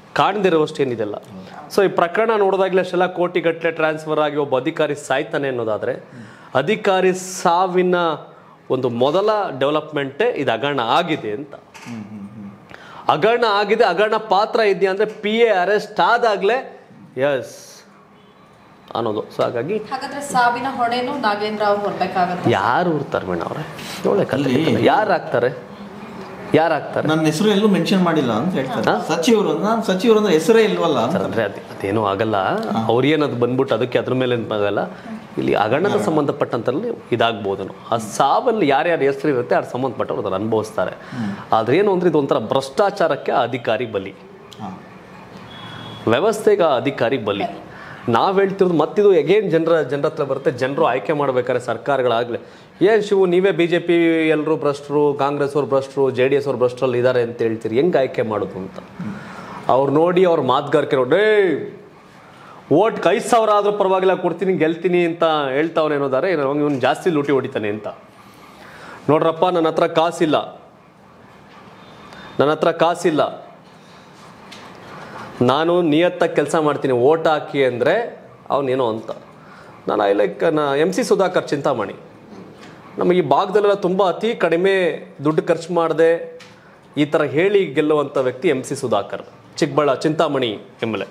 ಕಾಣದಿರುವಷ್ಟು ಏನಿದೆಲ್ಲ ಸೊ ಈ ಪ್ರಕರಣ ನೋಡಿದಾಗಲೇ ಅಷ್ಟೆಲ್ಲ ಕೋಟಿಗಟ್ಟಲೆ ಟ್ರಾನ್ಸ್ಫರ್ ಆಗಿ ಒಬ್ಬ ಅಧಿಕಾರಿ ಸಾಯ್ತಾನೆ ಅನ್ನೋದಾದ್ರೆ ಅಧಿಕಾರಿ ಸಾವಿನ ಒಂದು ಮೊದಲ ಡೆವಲಪ್ಮೆಂಟೇ ಇದು ಹಗರಣ ಆಗಿದೆ ಅಂತ ಹಗರಣ ಆಗಿದೆ ಹಗರಣ ಪಾತ್ರ ಇದೆಯಾ ಅಂದ್ರೆ ಪಿ ಎ ಅರೆಸ್ಟ್ ಆದಾಗಲೇ ಎಸ್ ಅನ್ನೋದು ಸೊ ಹಾಗಾಗಿ ಹಾಗಾದ್ರೆ ಸಾವಿನ ಹೊಣೆನೂ ನಾಗೇಂದ್ರ ಅವ್ರು ಹೊರಬೇಕಾಗತ್ತೆ ಯಾರು ಇರ್ತಾರೆ ಮೇಡಮ್ ಅವ್ರೆ ಒಳ್ಳೆ ಕಲೆ ಯಾರು ಆಗ್ತಾರೆ ಯಾರು ಆಗ್ತಾರೆ ನನ್ನ ಹೆಸರು ಎಲ್ಲೂ ಮೆನ್ಷನ್ ಮಾಡಿಲ್ಲ ಅಂತ ಹೇಳ್ತಾರೆ ಸಚಿವರು ನಾನು ಸಚಿವರು ಅಂದ್ರೆ ಹೆಸರೇ ಇಲ್ವಲ್ಲ ಅಂತ. ಸರ್ ಅಂದ್ರೆ ಅದೇ ಅದೇನೂ ಆಗಲ್ಲ ಅವ್ರೇನದು ಬಂದ್ಬಿಟ್ಟು ಅದಕ್ಕೆ ಅದ್ರ ಮೇಲೆ ಏನ್ ಆಗಲ್ಲ ಇಲ್ಲಿ ಹಗರಣದ ಸಂಬಂಧಪಟ್ಟಂತಲ್ಲಿ ಇದಾಗ್ಬೋದು ಆ ಸಾವಲ್ಲಿ ಯಾರ್ಯಾರ ಹೆಸರು ಇರುತ್ತೆ ಅದ್ರ ಸಂಬಂಧಪಟ್ಟವ್ರು ಅದನ್ನು ಅನುಭವಿಸ್ತಾರೆ ಆದ್ರೆ ಏನು ಅಂದ್ರೆ ಇದು ಒಂಥರ ಭ್ರಷ್ಟಾಚಾರಕ್ಕೆ ಆ ಅಧಿಕಾರಿ ಬಲಿ ಹಾ. ವ್ಯವಸ್ಥೆಗೆ ಆ ಅಧಿಕಾರಿ ಬಲಿ ನಾವು ಹೇಳ್ತಿರೋದು ಮತ್ತಿದು ಎಗೇನ್ ಜನರ ಜನರ ಹತ್ರ ಬರುತ್ತೆ ಜನರು ಆಯ್ಕೆ ಮಾಡ್ಬೇಕಾದ್ರೆ ಸರ್ಕಾರಗಳಾಗಲಿ ಏನು ಶಿವು ನೀವೇ ಬಿ ಜೆ ಪಿ ಎಲ್ಲರೂ ಭ್ರಷ್ಟರು ಕಾಂಗ್ರೆಸ್ ಅವ್ರು ಭ್ರಷ್ಟರು ಜೆ ಡಿ ಎಸ್ ಅವ್ರು ಭ್ರಷ್ಟರಲ್ಲಿ ಇದ್ದಾರೆ ಅಂತ ಹೇಳ್ತೀರಿ ಹೆಂಗೆ ಆಯ್ಕೆ ಮಾಡೋದು ಅಂತ ಅವ್ರು ನೋಡಿ ಅವ್ರ ಮಾತುಗಾರಿಕೆ ನೋಡಿ ಓಟ್ ಐದು ಸಾವಿರ ಆದ್ರೂ ಪರವಾಗಿಲ್ಲ ಕೊಡ್ತೀನಿ ಗೆಲ್ತೀನಿ ಅಂತ ಹೇಳ್ತಾವನೆ ಅನ್ನೋದಾರೆ ಇವನು ಜಾಸ್ತಿ ಲೂಟಿ ಹೊಡಿತಾನೆ ಅಂತ ನೋಡ್ರಪ್ಪ ನನ್ನ ಹತ್ರ ಕಾಸಿಲ್ಲ ನನ್ನ ಹತ್ರ ಕಾಸಿಲ್ಲ ನಾನು ನಿಯತ್ತಾಗಿ ಕೆಲಸ ಮಾಡ್ತೀನಿ ಓಟ್ ಹಾಕಿ ಅಂದರೆ ಅವನೇನೋ ಅಂತ ನಾನು I like M C Sudhakar Chintamani ನಮಗೆ ಈ ಭಾಗದಲ್ಲೆಲ್ಲ ತುಂಬ ಅತಿ ಕಡಿಮೆ ದುಡ್ಡು ಖರ್ಚು ಮಾಡದೆ ಈ ಥರ ಹೇಳಿ ಗೆಲ್ಲುವಂಥ ವ್ಯಕ್ತಿ M C Sudhakar Chikkaballa Chintamani M L A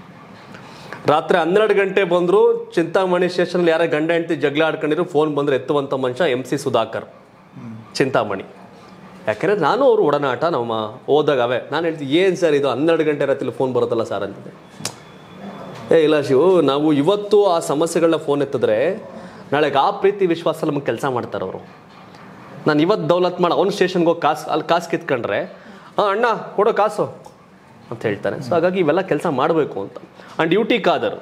ರಾತ್ರಿ ಹನ್ನೆರಡು ಗಂಟೆ ಬಂದರು ಚಿಂತಾಮಣಿ ಸ್ಟೇಷನಲ್ಲಿ ಯಾರ ಗಂಡ ಹೆಂಡತಿ ಜಗಳ ಆಡ್ಕೊಂಡಿದ್ರು ಫೋನ್ ಬಂದರೆ ಎತ್ತುವಂಥ ಮನುಷ್ಯ ಎಮ್ ಸಿ ಸುಧಾಕರ್ ಚಿಂತಾಮಣಿ ಯಾಕೆಂದರೆ ನಾನು ಅವರು ಒಡನಾಟ ನಮ್ಮ ಹೋದಾಗ ಅವೇ ನಾನು ಹೇಳ್ತೀನಿ ಏನು ಸರ್ ಇದು ಹನ್ನೆರಡು ಗಂಟೆ ರಾತ್ರಿ ಫೋನ್ ಬರುತ್ತಲ್ಲ ಸರ್ ಅಂತಿದ್ದೆ ಏ ಇಲ್ಲ ಶಿವು ನಾವು ಇವತ್ತು ಆ ಸಮಸ್ಯೆಗಳನ್ನ ಫೋನ್ ಎತ್ತಿದ್ರೆ ನಾಳೆಗೆ ಆ ಪ್ರೀತಿ ವಿಶ್ವಾಸ ನಮಗೆ ಕೆಲಸ ಮಾಡ್ತಾರೆ ಅವರು ನಾನು ಇವತ್ತು ದೌಲತ್ ಮಾಡಿ ಅವ್ನ ಸ್ಟೇಷನ್ಗೆ ಹೋಗಿ ಕಾಸು ಅಲ್ಲಿ ಕಾಸು ಕಿತ್ಕೊಂಡ್ರೆ ಹಾಂ ಅಣ್ಣ ಕೊಡೋ ಕಾಸು ಅಂತ ಹೇಳ್ತಾರೆ ಸೊ ಹಾಗಾಗಿ ಇವೆಲ್ಲ ಕೆಲಸ ಮಾಡಬೇಕು ಅಂತ ಆ್ಯಂಡ್ ಡ್ಯೂಟಿ ಕಾದರು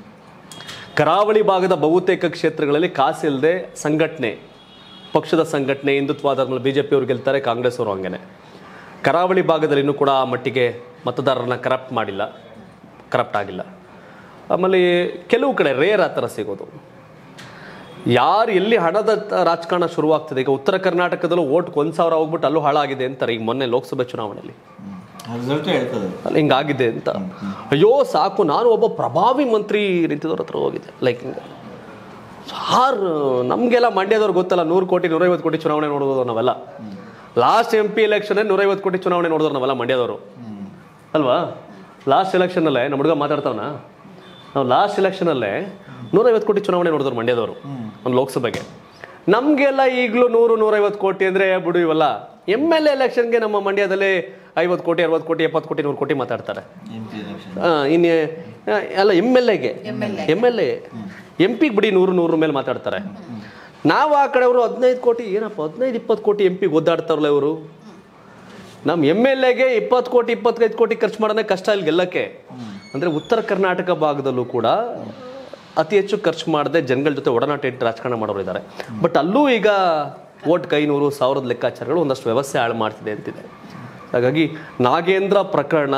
ಕರಾವಳಿ ಭಾಗದ ಬಹುತೇಕ ಕ್ಷೇತ್ರಗಳಲ್ಲಿ ಕಾಸಿಲ್ಲದೆ ಸಂಘಟನೆ ಪಕ್ಷದ ಸಂಘಟನೆ ಹಿಂದುತ್ವಾದ ಬಿ ಜೆ ಪಿಯವ್ರು ಗೆಲ್ತಾರೆ ಕಾಂಗ್ರೆಸ್ ಅವರು ಹಂಗೇನೆ ಕರಾವಳಿ ಭಾಗದಲ್ಲಿ ಇನ್ನೂ ಕೂಡ ಆ ಮಟ್ಟಿಗೆ ಮತದಾರರನ್ನ ಕರಪ್ಟ್ ಮಾಡಿಲ್ಲ ಕರಪ್ಟ್ ಆಗಿಲ್ಲ ಆಮೇಲೆ ಕೆಲವು ಕಡೆ ರೇರ್ ಆ ಥರ ಸಿಗೋದು ಯಾರು ಎಲ್ಲಿ ಹಣದ ತ- ರಾಜಕಾರಣ ಶುರುವಾಗ್ತದೆ ಈಗ ಉತ್ತರ ಕರ್ನಾಟಕದಲ್ಲೂ ಓಟ್ ಒಂದು ಸಾವಿರ ಹೋಗ್ಬಿಟ್ಟು ಅಲ್ಲೂ ಹಾಳಾಗಿದೆ ಅಂತಾರೆ ಈಗ ಮೊನ್ನೆ ಲೋಕಸಭೆ ಚುನಾವಣೆಯಲ್ಲಿ ರಿಸಲ್ಟ್ ಹೇಳ್ತದೆ ಅಲ್ಲಿ ಹಿಂಗಾಗಿದೆ ಅಂತ ಅಯ್ಯೋ ಸಾಕು ನಾನು ಒಬ್ಬ ಪ್ರಭಾವಿ ಮಂತ್ರಿ ನಿಂತಿದ್ದವ್ರ ಹತ್ರ ಹೋಗಿದ್ದೆ ಲೈಕ್ ಹಿಂಗೆ ಸಾರ್ ನಮಗೆಲ್ಲ ಮಂಡ್ಯದವ್ರು ಗೊತ್ತಲ್ಲ ನೂರು ಕೋಟಿ ನೂರೈವತ್ತು ಕೋಟಿ ಚುನಾವಣೆ ನೋಡೋದು ನಾವೆಲ್ಲ ಲಾಸ್ಟ್ ಎಂ ಪಿ ಎಲೆಕ್ಷನ್ ನೂರೈವತ್ತು ಕೋಟಿ ಚುನಾವಣೆ ನೋಡಿದ್ರು ನಾವೆಲ್ಲ ಮಂಡ್ಯದವರು ಅಲ್ವಾ ಲಾಸ್ಟ್ ಎಲೆಕ್ಷನಲ್ಲೇ ನಮ್ಮ ಹುಡುಗ ಮಾತಾಡ್ತಾವನ ನಾವು ಲಾಸ್ಟ್ ಎಲೆಕ್ಷನಲ್ಲೇ ನೂರೈವತ್ತು ಕೋಟಿ ಚುನಾವಣೆ ನೋಡಿದ್ರು ಮಂಡ್ಯದವರು ಒಂದು ಲೋಕಸಭೆಗೆ ನಮಗೆಲ್ಲ ಈಗಲೂ ನೂರು ನೂರೈವತ್ತು ಕೋಟಿ ಅಂದರೆ ಬಿಡು ಇವೆಲ್ಲ ಎಮ್ ಎಲ್ ಎಲೆಕ್ಷನ್ಗೆ ನಮ್ಮ ಮಂಡ್ಯದಲ್ಲಿ ಐವತ್ತು ಕೋಟಿ ಅರವತ್ತು ಕೋಟಿ ಎಪ್ಪತ್ತು ಕೋಟಿ ನೂರು ಕೋಟಿ ಮಾತಾಡ್ತಾರೆ ಎಂ ಪಿ ಎಲೆಕ್ಷನ್ ಆ, ಇನ್ನು ಆ, ಅಲ್ಲ ಎಮ್ ಎಲ್ ಎಗೆ ಎಮ್ ಎಲ್ ಎ ಎಂ ಪಿಗೆ ಬಿಡಿ ನೂರು ನೂರು ಮೇಲೆ ಮಾತಾಡ್ತಾರೆ ನಾವು ಆ ಕಡೆ ಅವರು ಹದಿನೈದು ಕೋಟಿ ಏನಪ್ಪ ಹದಿನೈದು ಇಪ್ಪತ್ತು ಕೋಟಿ ಎಂ ಪಿಗೆ ಒದ್ದಾಡ್ತಾರಲ್ಲ ಇವರು ನಮ್ಮ ಎಮ್ ಎಲ್ ಎಗೆ ಇಪ್ಪತ್ತು ಕೋಟಿ ಇಪ್ಪತ್ತೈದು ಕೋಟಿ ಖರ್ಚು ಮಾಡೋದೇ ಕಷ್ಟ ಇಲ್ಲಿ ಗೆಲ್ಲಕ್ಕೆ ಅಂದರೆ ಉತ್ತರ ಕರ್ನಾಟಕ ಭಾಗದಲ್ಲೂ ಕೂಡ ಅತಿ ಹೆಚ್ಚು ಖರ್ಚು ಮಾಡದೆ ಜನಗಳ ಜೊತೆ ಒಡನಾಟ ಇಟ್ಟು ರಾಜಕಾರಣ ಮಾಡೋರು ಇದ್ದಾರೆ ಬಟ್ ಅಲ್ಲೂ ಈಗ ಓಟ್ ಐನೂರು ಸಾವಿರದ ಲೆಕ್ಕಾಚಾರಗಳು ಒಂದಷ್ಟು ವ್ಯವಸ್ಥೆ ಹಾಳು ಮಾಡ್ತಿದೆ ಅಂತಿದೆ ಹಾಗಾಗಿ ನಾಗೇಂದ್ರ ಪ್ರಕರಣ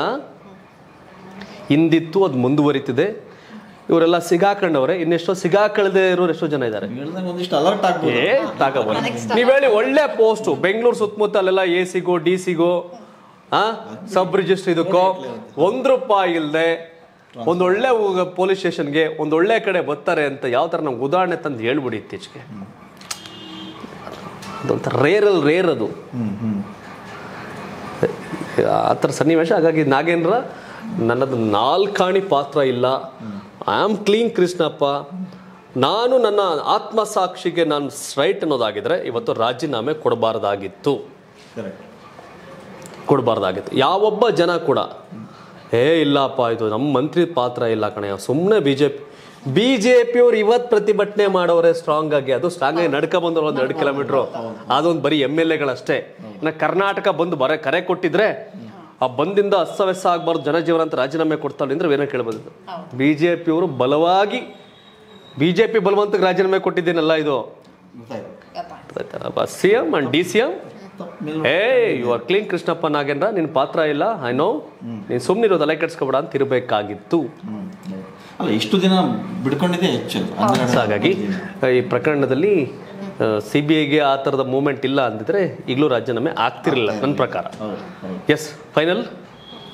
ಹಿಂದಿತ್ತು ಅದು ಮುಂದುವರಿತಿದೆ ಇವರೆಲ್ಲ ಸಿಗಾಕೊಂಡವ್ರೆ ಇನ್ನೆಷ್ಟೋ ಸಿಗಾಕಳದೆ ಇರೋರು ಎಷ್ಟೋ ಜನ ಇದ್ದಾರೆ ಹೇಳ್ದಂಗೆ ಒಂದಿಷ್ಟು ಅಲರ್ಟ್ ಆಗ್ಬೋದು ಏ ತಾಕಬೋದು ನೀವ್ ಹೇಳಿ ಒಳ್ಳೆ ಪೋಸ್ಟ್ ಬೆಂಗಳೂರು ಸುತ್ತಮುತ್ತ ಅಲ್ಲೆಲ್ಲ ಎ ಸಿಗೋ ಡಿ ಸಿಗೋ ಆ ಸಬ್ ರಿಜಿಸ್ಟರ್ ಇದಕ್ಕೋ ಒಂದ್ ರೂಪಾಯಿ ಇಲ್ದೆ ಒಂದೊಳ್ಳೆ ಪೊಲೀಸ್ ಸ್ಟೇಷನ್ಗೆ ಒಂದೊಳ್ಳೆ ಕಡೆ ಬರ್ತಾರೆ ಅಂತ ಯಾವ ತರ ನಮ್ಗೆ ಉದಾಹರಣೆ ತಂದು ಹೇಳ್ಬಿಡಿ ಇತ್ತೀಚೆಗೆ ಅದೊಂಥರ ರೇರಲ್ ರೇರ್ ಅದು ಹ್ಮ್ ಹ್ಮ್ ಆ ಥರ ಸನ್ನಿವೇಶ ಹಾಗಾಗಿ ನಾಗೇಂದ್ರ ನನ್ನದು ನಾಲ್ಕಾಣಿ ಪಾತ್ರ ಇಲ್ಲ ಐ ಆಮ್ ಕ್ಲೀನ್ ಕೃಷ್ಣಪ್ಪ ನಾನು ನನ್ನ ಆತ್ಮಸಾಕ್ಷಿಗೆ ನಾನು ಸ್ಟ್ರೈಟ್ ಅನ್ನೋದಾಗಿದ್ರೆ ಇವತ್ತು ರಾಜೀನಾಮೆ ಕೊಡಬಾರ್ದಾಗಿತ್ತು ಕರೆಕ್ಟ್ ಕೊಡಬಾರ್ದಾಗಿತ್ತು ಯಾವೊಬ್ಬ ಜನ ಕೂಡ ಏ ಇಲ್ಲಪ್ಪ ಇದು ನಮ್ಮ ಮಂತ್ರಿ ಪಾತ್ರ ಇಲ್ಲ ಕಣಯ್ಯ ಸುಮ್ಮನೆ B J P B J ಪಿಯವ್ರು ಇವತ್ತು ಪ್ರತಿಭಟನೆ ಮಾಡೋರೆ ಸ್ಟ್ರಾಂಗ್ ಆಗಿ ಅದು ಸ್ಟ್ರಾಂಗ್ ಆಗಿ ನಡ್ಕ ಬಂದ್ರು ಒಂದು ಎರಡು ಕಿಲೋಮೀಟ್ರು ಅದೊಂದು ಬರೀ ಎಮ್ ಎಲ್ ಎಗಳಷ್ಟೇ ಇನ್ನು ಕರ್ನಾಟಕ ಬಂದು ಬರ ಕರೆ ಕೊಟ್ಟಿದ್ರೆ ಆ ಬಂದಿಂದ ಅಸ್ತವ್ಯಸ್ತ ಆಗಬಾರ್ದು ಜನಜೀವನ ಅಂತ ರಾಜೀನಾಮೆ ಕೊಡ್ತಾರೆ ಅಂದ್ರೆ ಏನೋ ಕೇಳ್ಬೋದು ಬಿ ಜೆ ಪಿಯವರು ಬಲವಾಗಿ ಬಿ ಜೆ ಪಿ ಬಲವಂತಕ್ಕೆ ರಾಜೀನಾಮೆ ಕೊಟ್ಟಿದ್ದೇನಲ್ಲ ಇದು ಗೊತ್ತಾಯ್ತು C M and D C M ತಪ್ಪು ಮೇಲ್ ಏ you are clean Krishnappa Nagendra ನಿನ್ ಪಾತ್ರ ಇಲ್ಲ ಐ ನೋ ನೀನ್ ಸುಮ್ಮನಿರೋ ತಲೆ ಕೆಡ್ಸ್ಕೊಬೇಡ ಅಂತ ಇರಬೇಕಾಗಿತ್ತು ಹ್ಮ್ ಹೌದು. ಅಲ್ಲ ಇಷ್ಟು ದಿನ ಬಿಡ್ಕೊಂಡಿದ್ದೆ ಹೆಚ್ಚು ಹನ್ನೆರಡು ಸೊ ಹಾಗಾಗಿ ಈ ಪ್ರಕರಣದಲ್ಲಿ ಸಿ ಬಿ ಐಗೆ ಆ ಥರದ ಮೂವ್ಮೆಂಟ್ ಇಲ್ಲ ಅಂದಿದ್ರೆ ಈಗಲೂ ರಾಜೀನಾಮೆ ಆಗ್ತಿರಲಿಲ್ಲ ನನ್ನ ಪ್ರಕಾರ ಹೌದು ಹೌದು ಎಸ್ ಫೈನಲ್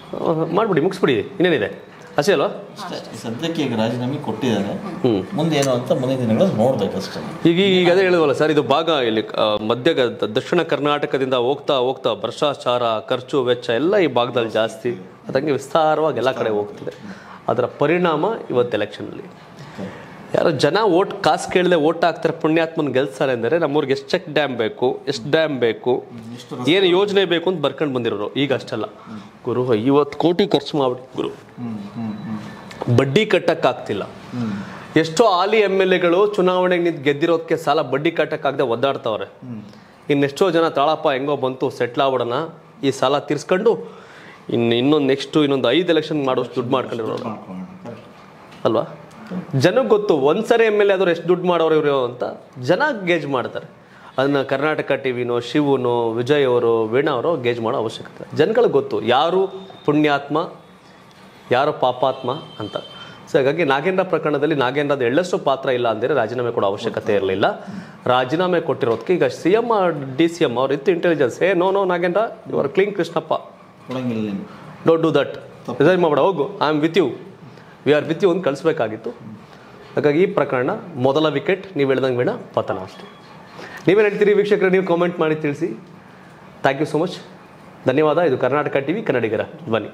ಮಾಡಿಬಿಡಿ ಮುಗಿಸ್ಬಿಡಿ ಇನ್ನೇನಿದೆ ಅಷ್ಟೇ ಅಲ್ವಾ ಅಷ್ಟೇ ಸದ್ಯಕ್ಕೆ ಈಗ ರಾಜೀನಾಮೆ ಕೊಟ್ಟಿದ್ದಾರೆ ಹ್ಞೂ ಮುಂದೇನು ಅಂತ ಮುಂದಿನ ದಿನಗಳಲ್ಲಿ ನೋಡ್ಬೇಕಷ್ಟೇ ಈಗ ಈಗ ಅದೇ ಹೇಳಿದ್ವಲ್ಲ ಸರ್ ಇದು ಭಾಗ ಇಲ್ಲಿ ಆ, ಮಧ್ಯ ಗ- ದಕ್ಷಿಣ ಕರ್ನಾಟಕದಿಂದ ಹೋಗ್ತಾ ಹೋಗ್ತಾ ಭ್ರಷ್ಟಾಚಾರ ಖರ್ಚು ವೆಚ್ಚ ಎಲ್ಲ ಈ ಭಾಗದಲ್ಲಿ ಜಾಸ್ತಿ ಅದಂಗೆ ವಿಸ್ತಾರವಾಗಿ ಎಲ್ಲ ಕಡೆ ಹೋಗ್ತಿದೆ ಅದರ ಪರಿಣಾಮ ಇವತ್ತು ಎಲೆಕ್ಷನಲ್ಲಿ ಯಾರೋ ಜನ ಓಟ್ ಕಾಸು ಕೇಳದೆ ಓಟ್ ಹಾಕ್ತಾರೆ ಪುಣ್ಯಾತ್ಮನ ಗೆಲ್ಸ್ತಾರೆ ಅಂದರೆ ನಮ್ಮೂರಿಗೆ ಎಷ್ಟು ಚೆಕ್ ಡ್ಯಾಮ್ ಬೇಕು ಎಷ್ಟು ಡ್ಯಾಮ್ ಬೇಕು ಏನು ಯೋಜನೆ ಬೇಕು ಅಂತ ಬರ್ಕೊಂಡು ಬಂದಿರೋರು ಈಗ ಅಷ್ಟಲ್ಲ ಗುರು ಐವತ್ತು ಕೋಟಿ ಖರ್ಚು ಮಾಡ್ಬಿಟ್ಟು ಗುರು ಬಡ್ಡಿ ಕಟ್ಟಕ್ಕಾಗ್ತಿಲ್ಲ ಎಷ್ಟೋ ಹಾಲಿ ಎಮ್ ಎಲ್ ಎಗಳು ಚುನಾವಣೆಗೆ ನಿಂತು ಗೆದ್ದಿರೋದಕ್ಕೆ ಸಾಲ ಬಡ್ಡಿ ಕಟ್ಟಕ್ಕಾಗದೆ ಒದ್ದಾಡ್ತಾವ್ರೆ ಇನ್ನೆಷ್ಟೋ ಜನ ತಾಳಪ್ಪ ಹೆಂಗೋ ಬಂತು ಸೆಟ್ಲ್ ಆಗ್ಬಿಡೋಣ ಈ ಸಾಲ ತೀರ್ಸ್ಕೊಂಡು ಇನ್ನು ಇನ್ನೊಂದು ನೆಕ್ಸ್ಟು ಇನ್ನೊಂದು ಐದು ಎಲೆಕ್ಷನ್ ಮಾಡೋಷ್ಟು ದುಡ್ಡು ಮಾಡ್ಕೊಂಡಿರೋರು ಅಲ್ವಾ ಜನಕ್ಕೆ ಗೊತ್ತು ಒಂದ್ಸರಿ ಎಮ್ ಎಲ್ ಎ ಆದರೂ ಎಷ್ಟು ದುಡ್ಡು ಮಾಡೋರು ಇವರು ಅಂತ ಜನ ಗೇಜ್ ಮಾಡ್ತಾರೆ ಅದನ್ನ ಕರ್ನಾಟಕ ಟಿವಿನೋ ಶಿವುನೋ ವಿಜಯ್ ಅವರು ವೀಣಾ ಅವರು ಗೇಜ್ ಮಾಡೋ ಅವಶ್ಯಕತೆ ಇಲ್ಲ. ಜನಗಳಿಗೆ ಗೊತ್ತು ಯಾರು ಪುಣ್ಯಾತ್ಮ ಯಾರು ಪಾಪಾತ್ಮ ಅಂತ ಸೊ ಹಾಗಾಗಿ ನಾಗೇಂದ್ರ ಪ್ರಕರಣದಲ್ಲಿ ನಾಗೇಂದ್ರದ ಎಳ್ಳಷ್ಟು ಪಾತ್ರ ಇಲ್ಲ ಅಂದರೆ ರಾಜೀನಾಮೆ ಕೊಡೋ ಅವಶ್ಯಕತೆ ಇರಲಿಲ್ಲ ರಾಜೀನಾಮೆ ಕೊಟ್ಟಿರೋದಕ್ಕೆ ಈಗ C M D C M ಅವ್ರು ಇತ್ತು ಇಂಟೆಲಿಜೆನ್ಸ್ ಏ ನೋ ನೋ ನಾಗೇಂದ್ರ ಇವರ್ ಕ್ಲೀನ್ ಕೃಷ್ಣಪ್ಪ ಕೊಡಂಗಿಲ್ಲ ನೀನು ಡೋಂಟ್ ಡೂ ದಟ್ ರಿಸೈನ್ ಮಾಡ್ಬೇಡ ಹೋಗು I am with you we are with you ಅಂತ ಕಳಿಸ್ಬೇಕಾಗಿತ್ತು ಹಾಗಾಗಿ ಈ ಪ್ರಕರಣ ಮೊದಲ ವಿಕೆಟ್ ನೀವು ಹೇಳ್ದಂಗೆ ಬೇಡ ಪತನ ಅಷ್ಟೇ ನೀವೇನು ಹೇಳ್ತೀರಿ ವೀಕ್ಷಕರೇ ನೀವು ಕಾಮೆಂಟ್ ಮಾಡಿ ತಿಳಿಸಿ ಥ್ಯಾಂಕ್ ಯು ಸೊ ಮಚ್ ಧನ್ಯವಾದ ಇದು ಕರ್ನಾಟಕ ಟಿವಿ ಕನ್ನಡಿಗರ ಧ್ವನಿ